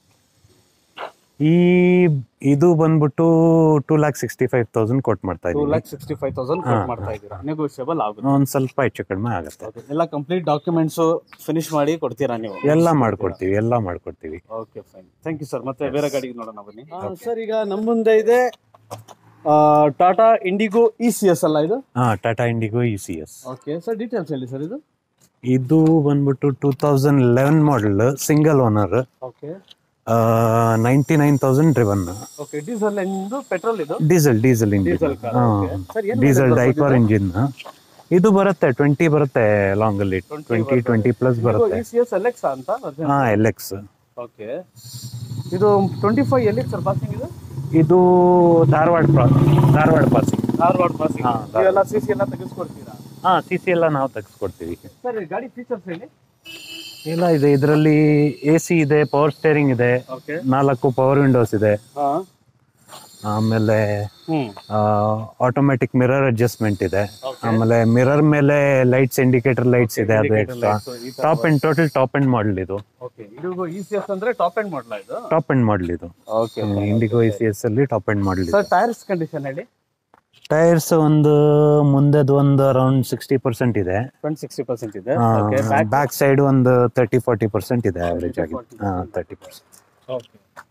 ಈ ಇದು ಬಂದ್ಬಿಟ್ಟು two lakh sixty five thousand ಕೊಟ್ ಮಾಡ್ತಾ ಟೂ ಇದೀವಿ ಲ್ಯಾಕ್ ಸಿಕ್ಸ್ಟಿ ಫೈವ್ ತೌಸಂಡ್ ಹಾ, ಕೊಟ್ ಮಾಡ್ತಾ ಇದ್ದೀರಾ ನೆಗೋಷಿಯಬಲ್ ಆಗುತ್ತೆ ಒಂದ್ ಸ್ವಲ್ಪ ಹೆಚ್ಚು ಕಡಿಮೆ ಆಗುತ್ತೆ Okay. ಎಲ್ಲ ಕಂಪ್ಲೀಟ್ ಡಾಕ್ಯುಮೆಂಟ್ಸ್ ಫಿನಿಶ್ ಮಾಡಿ ಕೊಡ್ತೀರಾ ನೀವು ಎಲ್ಲ ಮಾಡ್ಕೊಡ್ತೀವಿ ಎಲ್ಲ ಮಾಡ್ಕೊಡ್ತೀವಿ okay fine thank you sir ಮತ್ತೆ ಬೇರೆ ಗಾಡಿಗೆ ನೋಡೋಣ ಬನ್ನಿ ಸರ್ ಈಗ ನಮ್ಮ ಮುಂದೆ ಇದೆ Tata Indigo E C S ಅಲ್ಲ ಇದು ಹಾ Tata Indigo E C S okay sir details ಹೇಳಿ ಸರ್ ಇದು ಇದು ಬಂದ್ಬಿಟ್ಟು two thousand eleven model single owner okay ninety nine thousand driven okay diesel ಎಂದು ಪೆಟ್ರೋಲ್ ಇದು diesel diesel engine diesel car sir ಏನು ಡೀಸೆಲ್ ಡೈಕಾರ್ ಇಂಜಿನ್ ಇದು ಬರುತ್ತೆ ಟ್ವೆಂಟಿ ಬರುತ್ತೆ ಲಾಂಗ್ ಅಲ್ಲಿ ಟ್ವೆಂಟಿ ಟ್ವೆಂಟಿ ಪ್ಲಸ್ ಬರುತ್ತೆ E C S L X ಅಂತ ಹಾ ಎಲ್ ಎಕ್ಸ್ ಓಕೆ ಇದು ಟ್ವೆಂಟಿ ಫೈವ್ ಎಲ್ಲಿ ಸರ್ ಪಾಸಿಂಗ್ ಇದು ಇದು ಧಾರವಾಡ ಪ್ರಾ- ಧಾರವಾಡ ಪಾಸಿಂಗ್ ಧಾರವಾಡ ಪಾಸಿಂಗ್ ಹಾ, ನೀವೆಲ್ಲ ಸಿ ಸಿ ಎಲ್ಲ ತೆಗೆಸ್ಕೊಡ್ತೀರಾ ಹಾ ಸಿ ಸಿ ಎಲ್ಲ ನಾವು ತೆಗೆಸ್ಕೊಡ್ತೀವಿ ಸರ್ ಗಾಡಿ ಫೀಚರ್ಸ್ ಹೇಳಿ ಎಲ್ಲ ಇದೆ ಇದರಲ್ಲಿ ಎ ಸಿ ಇದೆ ಪವರ್ ಸ್ಟೇರಿಂಗ್ ಇದೆ ಓಕೆ ನಾಲ್ಕು ಪವರ್ ವಿಂಡೋಸ್ ಇದೆ ಹಾ ಆಮೇಲೆ ಹ್ಮ್ ಆಟೋಮೆಟಿಕ್ ಮಿರರ್ ಅಡ್ಜಸ್ಟ್ಮೆಂಟ್ ಇದೆ Okay. ಆಮೇಲೆ ಮಿರರ್ ಮೇಲೆ ಲೈಟ್ಸ್ ಇಂಡಿಕೇಟರ್ ಲೈಟ್ಸ್ ಇದೆ ಅದು extra top end total top end model ಇದು ಓಕೆ ಇದು ಇ ಸಿ ಎಸ್ ಅಂದ್ರೆ ಟಾಪ್ ಎಂಡ್ ಮಾಡಲ ಇದು ಟಾಪ್ ಅಂಡ್ ಮಾಡಲ್ ಇದು okay Indigo E C S ಅಲ್ಲಿ top end model sir tyres condition ಹೇಳಿ tyres ಒಂದು ಮುಂದೆದು ಒಂದು ಅರೌಂಡ್ ಸಿಕ್ಸ್ಟಿ ಪರ್ಸೆಂಟ್ ಇದೆ ಫ್ರಂಟ್ ಸಿಕ್ಸ್ಟಿ ಪರ್ಸೆಂಟ್ ಇದೆ ಓಕೆ ಬ್ಯಾಕ್ ಬ್ಯಾಕ್ ಸೈಡ್ ಒಂದು ತರ್ಟಿ ಫಾರ್ಟಿ ಪರ್ಸೆಂಟ್ ಇದೆ ಅವರೇಜ್ ಆಗಿ 40%. Thirty percent okay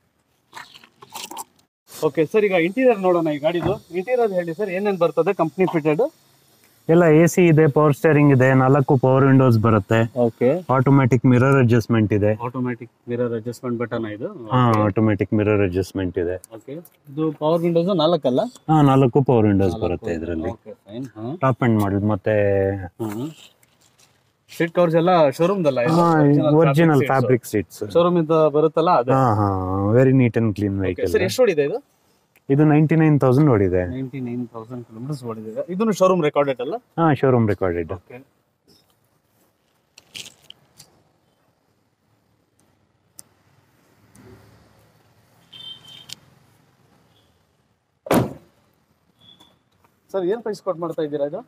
okay sir ಈಗ ಇಂಟೀರಿಯರ್ ನೋಡೋಣ ಈ ಗಾಡಿದು ಇಂಟೀರಿಯರ್ ಹೇಳಿ ಸರ್ ಏನೇನು ಬರ್ತದೆ ಕಂಪ್ನಿ ಫಿಟೆಡ್ ಎಲ್ಲ ಎ ಸಿ ಇದೆ ಪವರ್ ಸ್ಟೇರಿಂಗ್ ಇದೆ ನಾಲ್ಕು ಪವರ್ ವಿಂಡೋಸ್ ಬರುತ್ತೆ ಓಕೆ ಆಟೋಮ್ಯಾಟಿಕ್ ಮಿರರ್ ಅಡ್ಜಸ್ಟ್ಮೆಂಟ್ ಇದೆ ಆಟೋಮ್ಯಾಟಿಕ್ ಮಿರರ್ ಅಡ್ಜಸ್ಟ್ಮೆಂಟ್ ಬಟನ್ ಇದು ಹಾ ಆಟೋಮ್ಯಾಟಿಕ್ ಮಿರರ್ ಅಡ್ಜಸ್ಟ್ಮೆಂಟ್ ಇದೆ ಓಕೆ ಇದು ಪವರ್ ವಿಂಡೋಸ್ ನಾಲ್ಕಲ್ಲ ಹಾ ನಾಲ್ಕು ಪವರ್ ವಿಂಡೋಸ್ ಬರುತ್ತೆ ಇದರಲ್ಲಿ ಓಕೆ ಫೈನ್ ಹಾಂ ಟಾಪ್ ಅಂಡ್ ಮಾಡಲ್ ಮತ್ತೆ ಸೀಟ್ ಕವರ್ಸ್ ಎಲ್ಲ ಶೋರೂಮ್ದಲ್ಲ ಒರಿಜಿನಲ್ ಫ್ಯಾಬ್ರಿಕ್ ಸೀಟ್ಸ್ ಶೋರೂಮ್ ಇಂದ ಬರುತ್ತಲ್ಲ ಅದೇ ಹಾ ಹಾ very neat and clean vehicle sir ಎಷ್ಟು ಓಡಿದೆ ಇದು ಇದು ನೈಂಟಿ ನೈನ್ ತೌಸಂಡ್ ಓಡಿದೆ ನೈಂಟಿ ನೈನ್ ತೌಸಂಡ್ ಕಿಲೋಮೀಟರ್ಸ್ ಓಡಿದೆ ಇದನ್ನು ಶೋರೂಮ್ ರೆಕಾರ್ಡೆಡ್ ಅಲ್ಲ ಹಾ ಶೋರೂಮ್ ರೆಕಾರ್ಡೆಡ್ ಓಕೆ ಸರ್ ಏನ್ ಪ್ರೈಸ್ ಕೊಟ್ ಮಾಡ್ತಾ ಇದ್ದೀರಾ ಇದು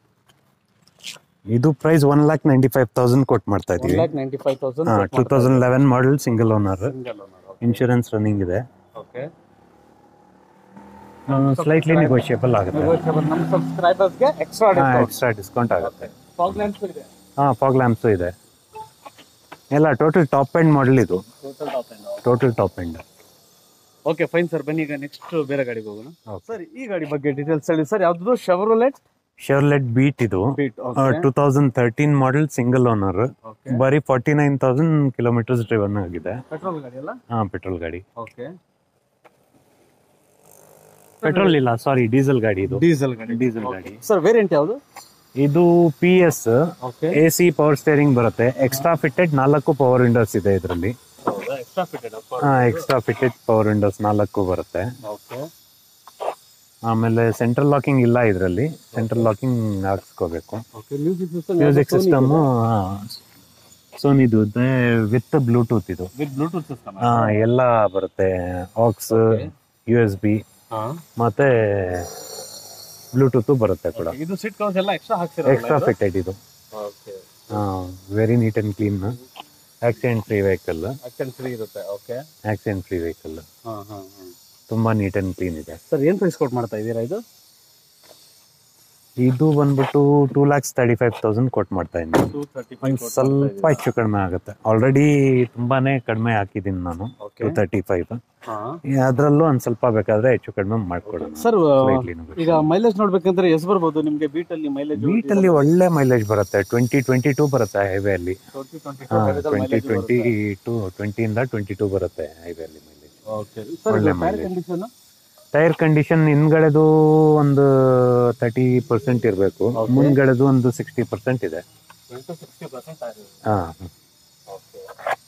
ಇದು price one lakh ninety five thousand ಕೊಟ್ಟು ಮಾಡ್ತಾ ಒನ್ ಇದೀವಿ lac ninety five thousand two thousand eleven model single owner single owner insurance running ಇದೆ ಓಕೆ ಸ್ಲೈಟ್ಲಿ ನೆಗೋಷಿಯಬಲ್ ಆಗುತ್ತೆ ನಮ್ಮ ಸಬ್ಸ್ಕ್ರೈಬರ್ಸ್ಗೆ ಎಕ್ಸ್ಟ್ರಾ ಎಕ್ಸ್ಟ್ರಾ ಡಿಸ್ಕೌಂಟ್ ಆಗುತ್ತೆ ಫಾಗ್ ಲ್ಯಾಂಪ್ಸ್ ಇದೆ ಹಾ ಫಾಗ್ ಲ್ಯಾಂಪ್ಸು ಇದೆ ಎಲ್ಲ ಟೋಟಲ್ ಟಾಪ್ ಎಂಡ್ ಮಾಡಲ್ ಇದು total top end total top end okay fine sir ಬನ್ನಿ ಈಗ ನೆಕ್ಸ್ಟ್ ಬೇರೆ ಗಾಡಿಗೆ ಹೋಗೋಣ Okay. ಸರ್ ಈ ಗಾಡಿ ಬಗ್ಗೆ ಡೀಟೇಲ್ಸ್ ಹೇಳಿ ಸರ್ ಯಾವ್ದು ಶೆವರೋಲೆಟ್ ಶೆರ್ಲೆಟ್ ಬೀಟ್ ಇದು Beat two thousand thirteen model single owner okay ಬರೀ forty nine thousand kilometres driven ಆಗಿದೆ ಪೆಟ್ರೋಲ್ ಗಾಡಿ ಅಲ್ಲ ಹಾ ಪೆಟ್ರೋಲ್ ಗಾಡಿ ಓಕೆ ಪೆಟ್ರೋಲ್ ಇಲ್ಲ ಸಾರಿ ಡೀಸೆಲ್ ಗಾಡಿ ಇದು ಡೀಸೆಲ್ ಗಾಡಿ ಡೀಸೆಲ್ ಗಾಡಿ ಸರ್ ವೇರಿಯಂಟ್ ಯಾವುದು ಇದು P S okay A C power steering ಬರುತ್ತೆ ಎಕ್ಸ್ಟ್ರಾ ಫಿಟೆಡ್ ನಾಲ್ಕು ಪವರ್ ವಿಂಡೋಸ್ ಇದೆ ಇದರಲ್ಲಿ ಹೌದಾ extra fitted extra fitted power windows ನಾಲ್ಕು ಬರುತ್ತೆ ಓಕೆ ಆಮೇಲೆ ಸೆಂಟ್ರಲ್ ಲಾಕಿಂಗ್ ಇಲ್ಲ ಇದರಲ್ಲಿ ಸೆಂಟ್ರಲ್ ಲಾಕಿಂಗ್ ಹಾಕ್ಸ್ಕೋಬೇಕು okay music system music system ಸೋನಿದು ವಿತ್ ಬ್ಲೂಟೂತ್ ಇದು ವಿತ್ ಬ್ಲೂಟೂತ್ ಸಿಸ್ಟಮ್ ಹಾ, ಎಲ್ಲ ಬರುತ್ತೆ ಆಕ್ಸ್ ಯು ಎಸ್ ಬಿ ಹಾ ಮತ್ತೆ ಬ್ಲೂಟೂತ್ ಬರುತ್ತೆ ಕೂಡ ಇದು ಸೀಟ್ ಕವರ್ಸ್ ಎಲ್ಲ ಎಕ್ಸ್ಟ್ರಾ ಹಾಕ್ಸಿರೋ ಎಕ್ಸ್ಟ್ರಾ ಫಿಟೆಡ್ ಇದು okay very neat and clean accident free vehicle action free ಇರುತ್ತೆ ಓಕೆ ಆಕ್ಸಿಡೆಂಟ್ ಫ್ರೀ ವೆಹಿಕಲ್ ಹಾಂ ಹಾಂ ಹಾಂ ತುಂಬಾ ನೀಟ್ ಅಂಡ್ ಕ್ಲೀನ್ ಇದೆ ಸರ್ ಏನು ಪ್ರೈಸ್ ಕೊಟ್ಟು ಮಾಡ್ತಾ ಇದ್ದೀರಾ ಇದು ಇದು ಬಂದ್ಬಿಟ್ಟು two lakhs thirty five thousand ಕೊಟ್ಟು ಮಾಡ್ತಾ ಇದ್ದೀನಿ ಟೂ ತರ್ಟಿ ಒಂದ್ ಸ್ವಲ್ಪ ಹೆಚ್ಚು ಕಡಿಮೆ ಆಗುತ್ತೆ ಆಲ್ರೆಡಿ ತುಂಬಾನೇ ಕಡಿಮೆ ಹಾಕಿದ್ದೀನಿ ನಾನು ಓಕೆ ಟೂ ತರ್ಟಿ ಫೈವ್ ಹಾಂ ಅದರಲ್ಲೂ ಒಂದ್ ಸ್ವಲ್ಪ ಬೇಕಾದ್ರೆ ಹೆಚ್ಚು ಕಡಿಮೆ ಮಾಡ್ಕೊಡೋಣ ಸರ್ Slightly ಈಗ ಮೈಲೇಜ್ ನೋಡ್ಬೇಕಂದ್ರೆ ಎಷ್ಟು ಬರ್ಬೋದು ನಿಮ್ಗೆ ಬೀಟಲ್ಲಿ ಮೈಲೇಜ್ ಬೀಟಲ್ಲಿ ಒಳ್ಳೆ ಮೈಲೇಜ್ ಬರುತ್ತೆ ಟ್ವೆಂಟಿ ಟ್ವೆಂಟಿ ಟೂ ಬರುತ್ತೆ ಹೈವೇ ಅಲ್ಲಿ ಟ್ವೆಂಟಿ ಟ್ವೆಂಟಿ ಟೂ ಟ್ವೆಂಟಿಯಿಂದ ಟ್ವೆಂಟಿ ಟೂ ಬರುತ್ತೆ ಹೈವೇ ಅಲ್ಲಿ ಮೈಲೇಜ್ ಓಕೆ ಸರ್ ಒಳ್ಳೆ tyre mileage. Condition tyre condition ಹಿಂದ್ಗಡೆದು ಒಂದು ತರ್ಟಿ ಪರ್ಸೆಂಟ್ ಇರಬೇಕು Okay. ಮುಂದ್ಗಡೆದು ಒಂದು ಸಿಕ್ಸ್ಟಿ ಪರ್ಸೆಂಟ್ ಇದೆ ಸಿಕ್ಸ್ಟಿ ಪರ್ಸೆಂಟ್ ಆಗಿದೆ ಹಾ okay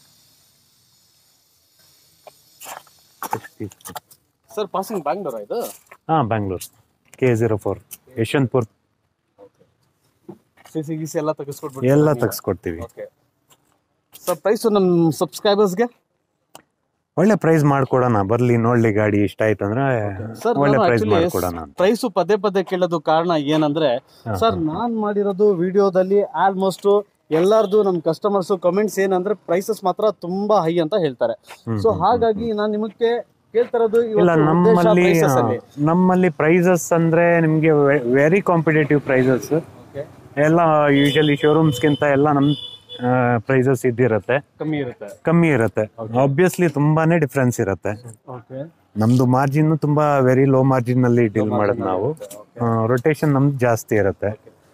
sixty sir passing Bangalore ಇದು ಹಾ Bangalore K zero four Yeshwantpur C C ಗಿಸಿ ಎಲ್ಲ ತೆಗೆಸ್ಕೊಟ್ಬಿಟ್ಟು ಎಲ್ಲ ತೆಗ್ಸ್ಕೊಡ್ತೀವಿ ಓಕೆ ಸರ್ ಪ್ರೈಸ್ ನಮ್ಮ ಸಬ್ಸ್ಕ್ರೈಬರ್ಸ್ಗೆ ಒಳ್ಳೆ ಪ್ರೈಸ್ ಮಾಡ್ಕೊಡೋಣ ಬರ್ಲಿ ನೋಡ್ಲಿ ಗಾಡಿ ಇಷ್ಟ ಆಯ್ತು ಅಂದ್ರೆ ಸರ್ ಒಳ್ಳೆ ನಾನು ಪ್ರೈಸ್ ಆಕ್ಚುಲಿ ಮಾಡ್ಕೊಡೋಣ ಅಂತ ಪ್ರೈಸು ಪದೇ ಪದೇ ಕೇಳೋದು ಕಾರಣ ಏನಂದ್ರೆ ಹಾ, ಸರ್ ನಾನ್ ಮಾಡಿರೋದು ವಿಡಿಯೋದಲ್ಲಿ ಆಲ್ಮೋಸ್ಟ್ ಎಲ್ಲಾರ್ದು ನಮ್ ಕಸ್ಟಮರ್ಸ್ ಕಮೆಂಟ್ಸ್ ಏನಂದ್ರೆ ಪ್ರೈಸಸ್ ಮಾತ್ರ ತುಂಬಾ ಹೈ ಅಂತ ಹೇಳ್ತಾರೆ ಹ್ಮ್, ಸೊ ಹ್ಮ್, ಹಾಗಾಗಿ ನಾನು ನಿಮಗೆ ಕೇಳ್ತಿರೋದು ಇಲ್ಲ ಇವತ್ತು ಉದ್ದೇಶ ನಮ್ಮಲ್ಲಿ prices ಅಲ್ಲಿ ನಮ್ಮಲ್ಲಿ ಪ್ರೈಸಸ್ ಅಂದ್ರೆ ನಿಮ್ಗೆ ವೆರಿ ಕಾಂಪಿಟೇಟಿವ್ ಪ್ರೈಸಸ್ Okay. ಎಲ್ಲ ಯೂಶಲಿ ಶೋರೂಮ್ಸ್ಗಿಂತ ಎಲ್ಲ ನಮ್ ಪ್ರೈಸಸ್ ಇದ್ದಿರತ್ತೆ ಕಮ್ಮಿ ಇರುತ್ತೆ ಕಮ್ಮಿ ಇರುತ್ತೆ ಆಬ್ವಿಯಸ್ಲಿ ತುಂಬಾನೇ ಡಿಫ್ರೆನ್ಸ್ ಇರುತ್ತೆ ಓಕೆ ನಮ್ದು ಮಾರ್ಜಿನ್ ತುಂಬಾ ವೆರಿ ಲೋ ಮಾರ್ಜಿನ್ ಅಲ್ಲಿ ಡೀಲ್ ಮಾಡೋದು ನಾವು ರೊಟೇಷನ್ ನಮ್ದು ಜಾಸ್ತಿ ಇರುತ್ತೆ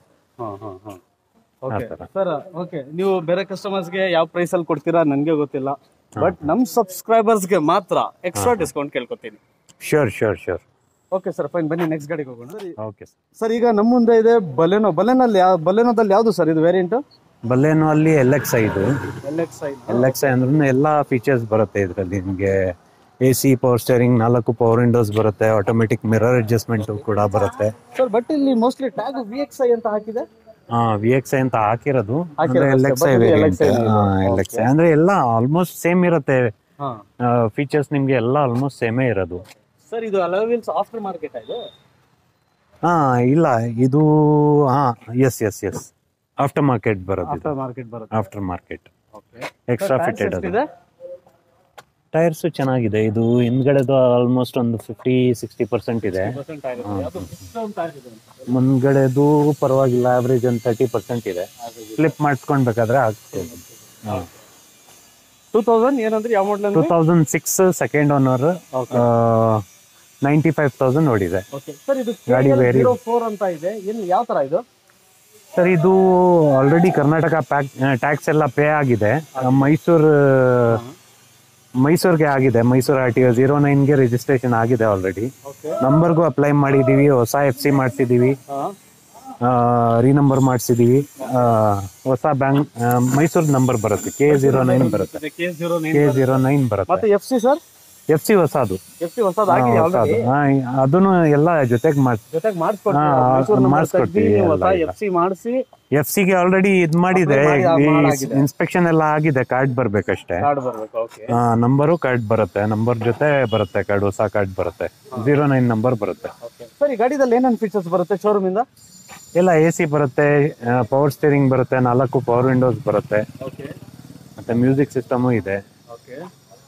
ಓಕೆ ಆ ಥರ. ಸರ್ ಓಕೆ ನೀವು ಬೇರೆ ಕಸ್ಟಮರ್ಸ್ಗೆ ಯಾವ ಪ್ರೈಸ್ ಅಲ್ಲಿ ಕೊಡ್ತೀರಾ ನನಗೆ ಗೊತ್ತಿಲ್ಲ ಬಟ್ ನಮ್ ಸಬ್ಸ್ಕ್ರೈಬರ್ಸ್ಗೆ ಮಾತ್ರ ಎಕ್ಸ್ಟ್ರಾ ಡಿಸ್ಕೌಂಟ್ ಕೇಳ್ಕೊತೀನಿ sure sure sure okay sir fine ಬನ್ನಿ ನೆಕ್ಸ್ಟ್ ಗಾಡಿಗೆ ಹೋಗೋಣ ಸರಿ ಓಕೆ ಸರ್ ಈಗ ನಮ್ಮ ಮುಂದೆ ಇದೆ ಬಲೆನೋ ಬಲೆನಲ್ಲಿ ಯಾವ ಬಲೆನೋದಲ್ಲಿ ಯಾವುದು ಸರ್ ಇದು ವೇರಿಯಂಟ್ ಬಲ್ಲೇನೋ ಅಲ್ಲಿ ಎಲ್ ಎಕ್ಸ್ ಐ ಇದು L X I L X I ಅಂದ್ರೆ ಎಲ್ಲಾ ಫೀಚರ್ಸ್ ಬರುತ್ತೆ ಇದರಲ್ಲಿ ನಿಮಗೆ ಎ ಸಿ ಪವರ್ ಸ್ಟೇರಿಂಗ್ ನಾಲ್ಕು ಪವರ್ ವಿಂಡೋಸ್ ಬರುತ್ತೆ ಆಟೋಮೆಟಿಕ್ ಮಿರರ್ ಅಡ್ಜಸ್ಟ್ಮೆಂಟ್ ಕೂಡ ಬರುತ್ತೆ ಸರ್ ಬಟ್ ಇಲ್ಲಿ mostly tag V X I ಅಂತ ಹಾಕಿದೆ ಹಾ ವಿ ಎಕ್ಸ್ ಐ ಅಂತ ಹಾಕಿರೋದು ಅಂದ್ರೆ ಹಾಕಿರೋದು ಎಲ್ ಅಷ್ಟೇ, ಎಕ್ಸ್ ಐ but ಇದು ವೇರಿಯಂಟ್ LXi ಇದೆ. ಎಲ್ ಎಕ್ಸ್ ಐ ಅಂದ್ರೆ ಎಲ್ಲ ಆಲ್ಮೋಸ್ಟ್ ಸೇಮ್ ಇರುತ್ತೆ ಹಾ ಫೀಚರ್ಸ್ ನಿಮ್ಗೆ ಎಲ್ಲ ಆಲ್ಮೋಸ್ಟ್ ಸೇಮೇ ಇರೋದು ಸರ್ ಇದು ಅಲೋವಿಲ್ಸ್ ಆಫ್ಟರ್ ಮಾರ್ಕೆಟ್ ಇದು ಹಾ ಇಲ್ಲ ಇದು ಹಾ S S S after market ಬರೋದು ಆಫ್ಟರ್ ಮಾರ್ಕೆಟ್ ಬರುತ್ತೆ after market okay extra fitted ಅದು ಇದೆ ಟೈರ್ಸ್ ಚೆನ್ನಾಗಿದೆ ಇದು ಹಿಂದ್ಗಡೆದು ಆಲ್ಮೋಸ್ಟ್ ಒಂದು ಫಿಫ್ಟಿ ಸಿಕ್ಸ್ಟಿ ಪರ್ಸೆಂಟ್ ಇದೆ ಪರ್ಸೆಂಟ್ ಆಗುತ್ತೆ ಅದು ಡಿಸ್ಕೌಂಟ್ ಟೈರ್ ಇದೆ ಮುಂದ್ಗಡೆದು ಪರವಾಗಿಲ್ಲ ಆವ್ರೇಜ್ ಒಂದು ತರ್ಟಿ ಪರ್ಸೆಂಟ್ ಇದೆ ಫ್ಲಿಪ್ ಮಾಡಿಸ್ಕೊಳ್ಬೇಕಾದ್ರೆ ಆಗ್ತದೆ ಟೂ ತೌಸಂಡ್ ಏನಂದ್ರೆ ಯಾವ model two thousand six second owner okay ninety five thousand ನೋಡಿದೆ ಓಕೆ ಸರ್ ಇದು ಗಾಡಿ very- ಜೀರೋ ಫೋರ್ ಅಂತ ಇದೆ ಏನು ಯಾವ ತರ ಇದು ಸರ್ ಇದು ಆಲ್ರೆಡಿ ಕರ್ನಾಟಕ ಪ್ಯಾಕ್ ಟ್ಯಾಕ್ಸ್ ಎಲ್ಲ ಪೇ ಆಗಿದೆ ಮೈಸೂರು ಮೈಸೂರಿಗೆ ಆಗಿದೆ Mysuru R T O zero ನೈನ್ಗೆ ರಿಜಿಸ್ಟ್ರೇಷನ್ ಆಗಿದೆ ಆಲ್ರೆಡಿ ಓಕೆ ನಂಬರ್ಗೂ ಅಪ್ಲೈ ಮಾಡಿದ್ದೀವಿ ಹೊಸ ಎಫ್ ಸಿ ಮಾಡಿಸಿದ್ದೀವಿ ಹಾಂ ರೀನಂಬರ್ ಮಾಡಿಸಿದ್ದೀವಿ ಹೊಸ ಬ್ಯಾಂಕ್ ಮೈಸೂರು ನಂಬರ್ ಬರುತ್ತೆ ಕೆ ಜೀರೋ ನೈನ್ ಬರುತ್ತೆ K zero nine K zero nine ಬರುತ್ತೆ ಮತ್ತೆ F C sir F C ಹೊಸದು ಎಫ್ ಸಿ ಹೊಸದು ಆಗಿದೆ ಆಲ್ರೆಡಿ ಅದನ್ನು ಎಲ್ಲ ಜೊತೆಗೆ ಮಾಡಿ ಜೊತೆಗೆ ಹಾ, ಮಾಡಿಸ್ಕೊಡ್ತೀವಿ ಮಾಡಿಸ್ಕೊಡ್ತೀವಿ ಹೊಸ ಎಲ್ಲ ಈಗ. ಎಫ್ ಸಿ ಮಾಡಿಸಿ ಎಫ್ ಸಿಗೆ ಆಲ್ರೆಡಿ ಇದ್ ಮಾಡಿದೆ Apply ಮಾಡಿ, ಮಾಡಾಗಿದೆ. ಇನ್ಸ್ಪೆಕ್ಷನ್ ಎಲ್ಲ ಆಗಿದೆ ಕಾರ್ಡ್ ಬರ್ಬೇಕಷ್ಟೇ ಕಾರ್ಡ್ ಬರ್ಬೇಕು ಓಕೆ ನಂಬರು ಕಾರ್ಡ್ ಬರುತ್ತೆ ನಂಬರ್ ಜೊತೆ ಬರುತ್ತೆ ಕಾರ್ಡ್ ಹೊಸ ಕಾರ್ಡ್ ಬರುತ್ತೆ ಜೀರೋ ನೈನ್ ನಂಬರ್ ಬರುತ್ತೆ ಓಕೆ ಸರ್ ಈ ಗಾಡಿದಲ್ಲಿ ಏನೇನು ಫೀಚರ್ಸ್ ಬರುತ್ತೆ ಶೋರೂಮ್ ಇಂದ ಎಲ್ಲ ಎ ಸಿ ಬರುತ್ತೆ ಪವರ್ ಸ್ಟೇರಿಂಗ್ ಬರುತ್ತೆ ನಾಲ್ಕು ಪವರ್ ವಿಂಡೋಸ್ ಬರುತ್ತೆ ಓಕೆ ಮತ್ತೆ ಮ್ಯೂಸಿಕ್ ಸಿಸ್ಟಮು ಇದೆ ಓಕೆ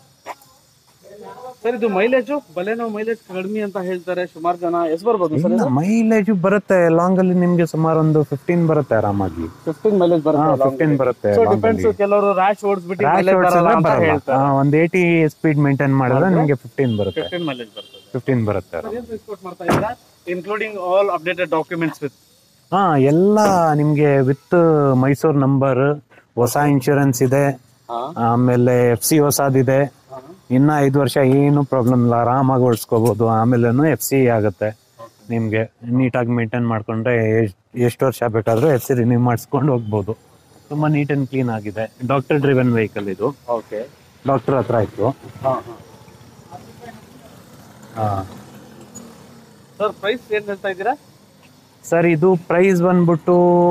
ಸರ್ ಇದು ಮೈಲೇಜು ಬಲೇನೋ ಮೈಲೇಜ್ ಕಡಿಮೆ ಅಂತ ಹೇಳ್ತಾರೆ ಸುಮಾರು ಜನ ಎಷ್ಟು ಬರ್ಬೋದು ಸರ್ ಇದು ಮೈಲೇಜ್ ಬರುತ್ತೆ ಲಾಂಗ್ ಅಲ್ಲಿ ನಿಮ್ಗೆ ಸುಮಾರು ಒಂದು ಫಿಫ್ಟೀನ್ ಬರುತ್ತೆ ಆರಾಮಾಗಿ ಫಿಫ್ಟೀನ್ ಮೈಲೇಜ್ ಹಾ ಬರುತ್ತೆ ಫಿಫ್ಟೀನ್ ಬರುತ್ತೆ ಸೊ long ಡಿಪೆಂಡ್ಸ್ ಅಲ್ಲಿ. ಕೆಲವರು ರ್ಯಾಶ್ ಓಡಿಸ್ಬಿಟ್ಟು Rash ಮೈಲೇಜ್ ಓಡ್ಸಿದ್ರೆ ಬರಲ್ಲ ಅಂತ ಬರಲ್ಲ. ಹೇಳ್ತಾರೆ ಹಾ, ಒಂದ್ ಏಯ್ಟಿ ಸ್ಪೀಡ್ ಮೇಂಟೈನ್ ಮಾಡಿದ್ರೆ ನಿಮ್ಗೆ ಫಿಫ್ಟೀನ್ ಬರುತ್ತೆ ಫಿಫ್ಟೀನ್ ಮೈಲೇಜ್ ಬರ್ತದೆ ಫಿಫ್ಟೀನ್ ಬರುತ್ತೆ ಸರ್ ಏನು ಎಕ್ಸ್ಪೋರ್ಟ್ ಮಾಡ್ತಾ ಇದ್ದೀರಾ including all updated documents with ಹಾ ಎಲ್ಲ ನಿಮ್ಗೆ ವಿತ್ ಮೈಸೂರ್ ನಂಬರ್ ಹೊಸ ಇನ್ಶೂರೆನ್ಸ್ ಇದೆ ಹಾ ಆಮೇಲೆ ಎಫ್ ಸಿ ಹೊಸದಿದೆ ಇನ್ನ ಐದು ವರ್ಷ ಏನು ಪ್ರಾಬ್ಲಮ್ ಇಲ್ಲ ಆರಾಮಾಗಿ ಓಡಿಸ್ಕೋಬಹುದು ಆಮೇಲೆ ಎಫ್ ಸಿ ಆಗುತ್ತೆ ನಿಮ್ಗೆ ನೀಟಾಗಿ ಮೇಂಟೈನ್ ಮಾಡ್ಕೊಂಡ್ರೆ ಎಷ್ಟು ವರ್ಷ ಬೇಕಾದ್ರೂ ಎಫ್ ಸಿ ರಿನ್ಯೂ ಮಾಡಿಸ್ಕೊಂಡು ಹೋಗ್ಬೋದು ತುಂಬಾ ನೀಟ್ ಅಂಡ್ ಕ್ಲೀನ್ ಆಗಿದೆ ಡಾಕ್ಟರ್ ಡ್ರಿವನ್ ವೆಹಿಕಲ್ ಇದು ಓಕೆ ಡಾಕ್ಟರ್ ಹತ್ರ ಇತ್ತು ಹಾ ಹಾ ಸರ್ ಪ್ರೈಸ್ ಏನ್ ಹೇಳ್ತಾ ಇದ್ದೀರಾ ಸರ್ ಇದು ಪ್ರೈಸ್ ಬಂದ್ಬಿಟ್ಟು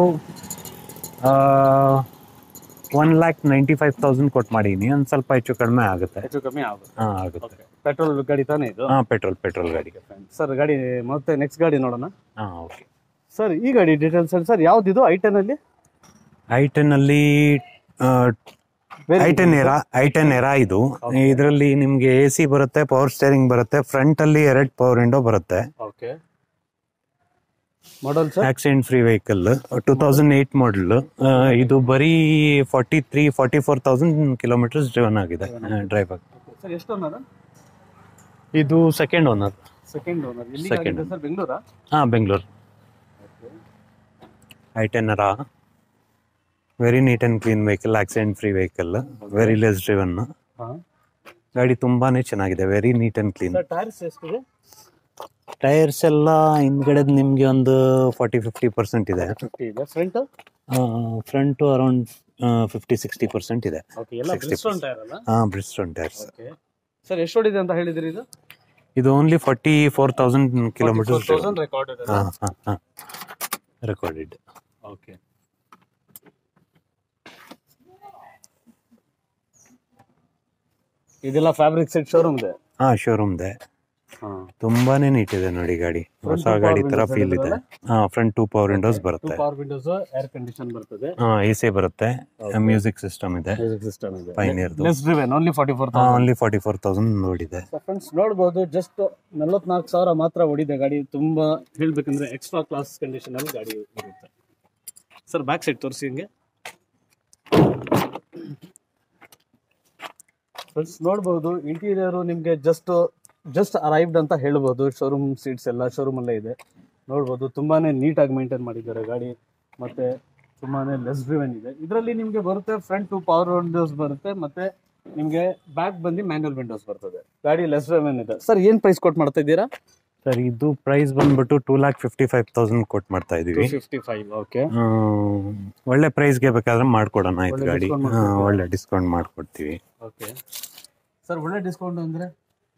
one lakh ninety five thousand ಕೊಟ್ಟು ಮಾಡೀನಿ ಒಂದು ಸ್ವಲ್ಪ ಹೆಚ್ಚು ಕಡಿಮೆ ಆಗುತ್ತೆ ಹೆಚ್ಚು ಕಮ್ಮಿ ಆಗುತ್ತೆ ಹಾ ಆಗುತ್ತೆ ಪೆಟ್ರೋಲ್ ಗಾಡಿ ತಾನೇ ಇದು ಹಾ ಪೆಟ್ರೋಲ್ ಪೆಟ್ರೋಲ್ ಗಾಡಿ ಸರ್ ಗಾಡಿ ಮತ್ತೆ ನೆಕ್ಸ್ಟ್ ಗಾಡಿ ನೋಡೋಣ ಹಾ ಓಕೆ ಸರ್ ಈ ಗಾಡಿ ಡೀಟೇಲ್ಸ್ ಹೇಳಿ ಸರ್ ಯಾವ್ದಿದು ಐ ಟೆನ್ ಅಲ್ಲಿ ಐ ಟೆನ್ ಅಲ್ಲಿ ಐಟೆನ್ ಎರಾ ಐಟೆನ್ ಎರಾ ಇದು ಇದರಲ್ಲಿ ನಿಮ್ಗೆ ಎ ಸಿ ಬರುತ್ತೆ ಪವರ್ ಸ್ಟೇರಿಂಗ್ ಬರುತ್ತೆ ಫ್ರಂಟ್ ಅಲ್ಲಿ ಎರಡು ಪವರ್ ವಿಂಡೋ ಬರುತ್ತೆ okay model sir accident free vehicle two thousand eight model ಇದು ಬರೀ forty three forty four thousand kilometres driven ಆಗಿದೆ ಡ್ರೈವ್ ಆಗಿ ಸರ್ ಎಷ್ಟು ಓನರ್ ಇದು ಸೆಕೆಂಡ್ ಓನರ್ ಸೆಕೆಂಡ್ ಓನರ್ ಎಲ್ಲಿ Second. ಸರ್ ಬೆಂಗಳೂರಾ ಹಾ Bengaluru I ten Era very neat and clean vehicle accident free vehicle very less driven ಹಾಂ ಗಾಡಿ ತುಂಬಾನೇ ಚೆನ್ನಾಗಿದೆ very neat and clean sir tyres ಎಷ್ಟಿದೆ ಟೈರ್ಸ್ ಎಲ್ಲ ಹಿಂದ್ಗಡೆ ನಿಮ್ಗೆ ಒಂದು ಫಾರ್ಟಿ ಫಿಫ್ಟಿ ಪರ್ಸೆಂಟ್ ಇದೆ ಫಿಫ್ಟಿ ಇದೆ front front around fifty sixty percent ಇದೆ ಓಕೆ ಎಲ್ಲ 60%. ಬ್ರಿಸ್ಟೋನ್ ಟೈರ್ ಅಲ್ಲ ಹಾ ಬ್ರಿಸ್ಟೋನ್ ಟೈರ್ಸ್ ಓಕೆ ಸರ್ ಎಷ್ಟು ಹೊಡಿದೆ ಅಂತ ಹೇಳಿದ್ರಿ ಇದು ಇದು only forty four thousand kilometres thousand record ಇದೆ ಹಾ ಹಾ ಹಾ ರೆಕಾರ್ಡೆಡ್ ಓಕೆ ಇದೆಲ್ಲ ಫ್ಯಾಬ್ರಿಕ್ ಸೆಟ್ ಶೋರೂಮ್ ಇದೆ ಹಾ ಶೋರೂಮ್ ಇದೆ ಹಾಂ ತುಂಬಾನೇ ನೀಟ್ ಇದೆ ನೋಡಿ ಗಾಡಿ ಹೊಸ two ಗಾಡಿ power ತರ windows ಫೀಲ್ ಇದೆ ಹೇಳಿದ್ರಲ್ಲ? ಹಾ front too power windows too ಬರುತ್ತೆ ಪವರ್ ವಿಂಡೋಸ್ ಏರ್ ಕಂಡೀಷನ್ ಬರ್ತದೆ ಹಾ ಎ ಸಿ ಬರುತ್ತೆ ಮ್ಯೂಸಿಕ್ ಸಿಸ್ಟಮ್ ಇದೆ ಮ್ಯೂಸಿಕ್ ಸಿಸ್ಟಮ್ ಇದೆ Pioneer ದು. Less driven only forty four only forty four thousand ನೋಡಿದೆ ಫ್ರೆಂಡ್ಸ್ ನೋಡ್ಬೋದು ಜಸ್ಟ್ ನಲವತ್ನಾಲ್ಕು ಸಾವಿರ ಮಾತ್ರ ಹೊಡಿದೆ ಗಾಡಿ ತುಂಬಾ ಹೇಳ್ಬೇಕಂದ್ರೆ ಎಕ್ಸ್ಟ್ರಾ ಕ್ಲಾಸ್ ಕಂಡೀಷನ್ ಅಲ್ಲಿ ಗಾಡಿ ಇರುತ್ತೆ ಸರ್ ಬ್ಯಾಕ್ ಸೈಡ್ ತೋರಿಸಿ ಹಿಂಗೆ ಫ್ರೆಂಡ್ಸ್ ನೋಡ್ಬೋದು ಇಂಟೀರಿಯರು ನಿಮಗೆ ಜಸ್ಟ್ ಜಸ್ಟ್ ಅರೈವ್ಡ್ ಅಂತ ಹೇಳ್ಬೋದು ಶೋರೂಮ್ ಸೀಟ್ಸ್ ಎಲ್ಲ ಶೋರೂಮ್ ಅಲ್ಲೇ ಇದೆ ನೋಡ್ಬೋದು ತುಂಬಾನೇ ನೀಟಾಗಿ ಮೇಂಟೈನ್ ಮಾಡಿದ್ದಾರೆ ಗಾಡಿ ಮತ್ತೆ ತುಂಬಾನೇ ಲೆಸ್ ಡ್ರಿವೆನ್ ಇದೆ ಇದರಲ್ಲಿ ನಿಮಗೆ ಬರುತ್ತೆ ಫ್ರಂಟ್ ಟು ಪವರ್ ವಿಂಡೋಸ್ ಬರುತ್ತೆ ಮತ್ತೆ ನಿಮಗೆ ಬ್ಯಾಕ್ ಬಂದು ಮ್ಯಾನ್ಯಲ್ ವಿಂಡೋಸ್ ಬರ್ತದೆ ಗಾಡಿ ಲೆಸ್ ಡ್ರಿವೆನ್ ಇದೆ ಸರ್ ಏನ್ ಪ್ರೈಸ್ ಕೊಟ್ ಮಾಡ್ತಾ ಇದ್ದೀರಾ ಸರ್ ಇದು ಪ್ರೈಸ್ ಬಂದ್ಬಿಟ್ಟು two lakh fifty five thousand ಕೊಟ್ಟು ಮಾಡ್ತಾ ಇದೀವಿ ಫಿಫ್ಟಿ ಫೈವ್ ಓಕೆ ಹ್ಮ್, ಒಳ್ಳೆ ಪ್ರೈಸ್ಗೆ ಬೇಕಾದ್ರೆ ಮಾಡ್ಕೊಡೋಣ ಆಯ್ತು ಒಳ್ಳೆ ಗಾಡಿ discount ಹಾ, ಮಾಡ್ಕೊಡ್ತೀರಾ? ಒಳ್ಳೆ ಡಿಸ್ಕೌಂಟ್ ಮಾಡ್ಕೊಡ್ತೀವಿ ಓಕೆ ಸರ್ ಒಳ್ಳೆ ಡಿಸ್ಕೌಂಟ್ ಅಂದ್ರೆ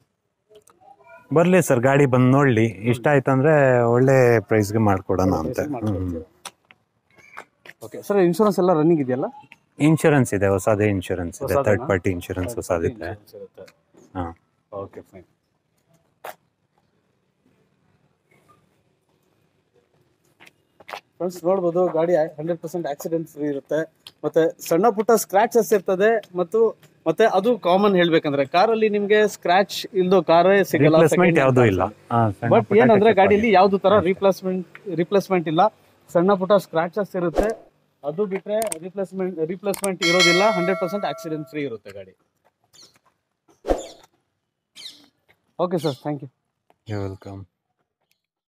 ಬರ್ಲಿ ಸರ್ ಗಾಡಿ ಬಂದ್ ನೋಡ್ಲಿ ಇಷ್ಟ ಆಯ್ತಂದ್ರೆ ಒಳ್ಳೆ ಪ್ರೈಸ್ಗೆ ಮಾಡ್ಕೊಡೋಣ ಅಂತ ಓಕೆ ಸರ್ ಇನ್ಶೂರೆನ್ಸ್ ಎಲ್ಲ ರನ್ನಿಂಗ್ ಇದೆಯಲ್ಲ ಇನ್ಶೂರೆನ್ಸ್ ಇದೆ ಹೊಸದೇ ಇನ್ಶೂರೆನ್ಸ್ ಇದೆ ಹೊಸದೇನಾ? ಥರ್ಡ್ ಪಾರ್ಟಿ ಇನ್ಶೂರೆನ್ಸ್ ಹೊಸದಿದೆ ಹಾ ಓಕೆ ಫೈನ್ ಫ್ರೆಂಡ್ಸ್ ನೋಡ್ಬೋದು ಗಾಡಿ ಹಂಡ್ರೆಡ್ ಪರ್ಸೆಂಟ್ ಆಕ್ಸಿಡೆಂಟ್ ಫ್ರೀ ಇರುತ್ತೆ ಮತ್ತೆ ಸಣ್ಣ ಪುಟ್ಟ ಸ್ಕ್ರಾಚಸ್ ಇರ್ತದೆ ಮತ್ತು ಮತ್ತೆ ಅದು ಕಾಮನ್ ಹೇಳ್ಬೇಕಂದ್ರೆ ಕಾರಲ್ಲಿ ನಿಮ್ಗೆ ಸ್ಕ್ರಾಚ್ ಇಲ್ದೋ ಕಾರೇ ಸಿಗಲ್ಲ ರಿಪ್ಲೇಸ್ಮೆಂಟ್ ಯಾವ್ದು ಇಲ್ಲ ಹಾ, ಸಣ್ಣ ಬಟ್ ಪುಟ್ಟ ಏನಂದ್ರೆ touch-up ಗಾಡಿಯಲ್ಲಿ ಯಾವ್ದು ತರ ರಿಪ್ಲೇಸ್ಮೆಂಟ್ ರಿಪ್ಲೇಸ್ಮೆಂಟ್ ಇಲ್ಲ ಸಣ್ಣ ಪುಟ್ಟ ಸ್ಕ್ರಾಚಸ್ ಇರುತ್ತೆ ಅದು ಬಿಟ್ರೆ ರಿಪ್ಲೇಸ್ಮೆಂಟ್ ರಿಪ್ಲೇಸ್ಮೆಂಟ್ ಇರೋದಿಲ್ಲ ಹಂಡ್ರೆಡ್ ಪರ್ಸೆಂಟ್ ಆಕ್ಸಿಡೆಂಟ್ ಫ್ರೀ ಇರುತ್ತೆ ಗಾಡಿ ಓಕೆ ಸರ್ ಥ್ಯಾಂಕ್ ಯು ಆಗಿದೆ. You're welcome.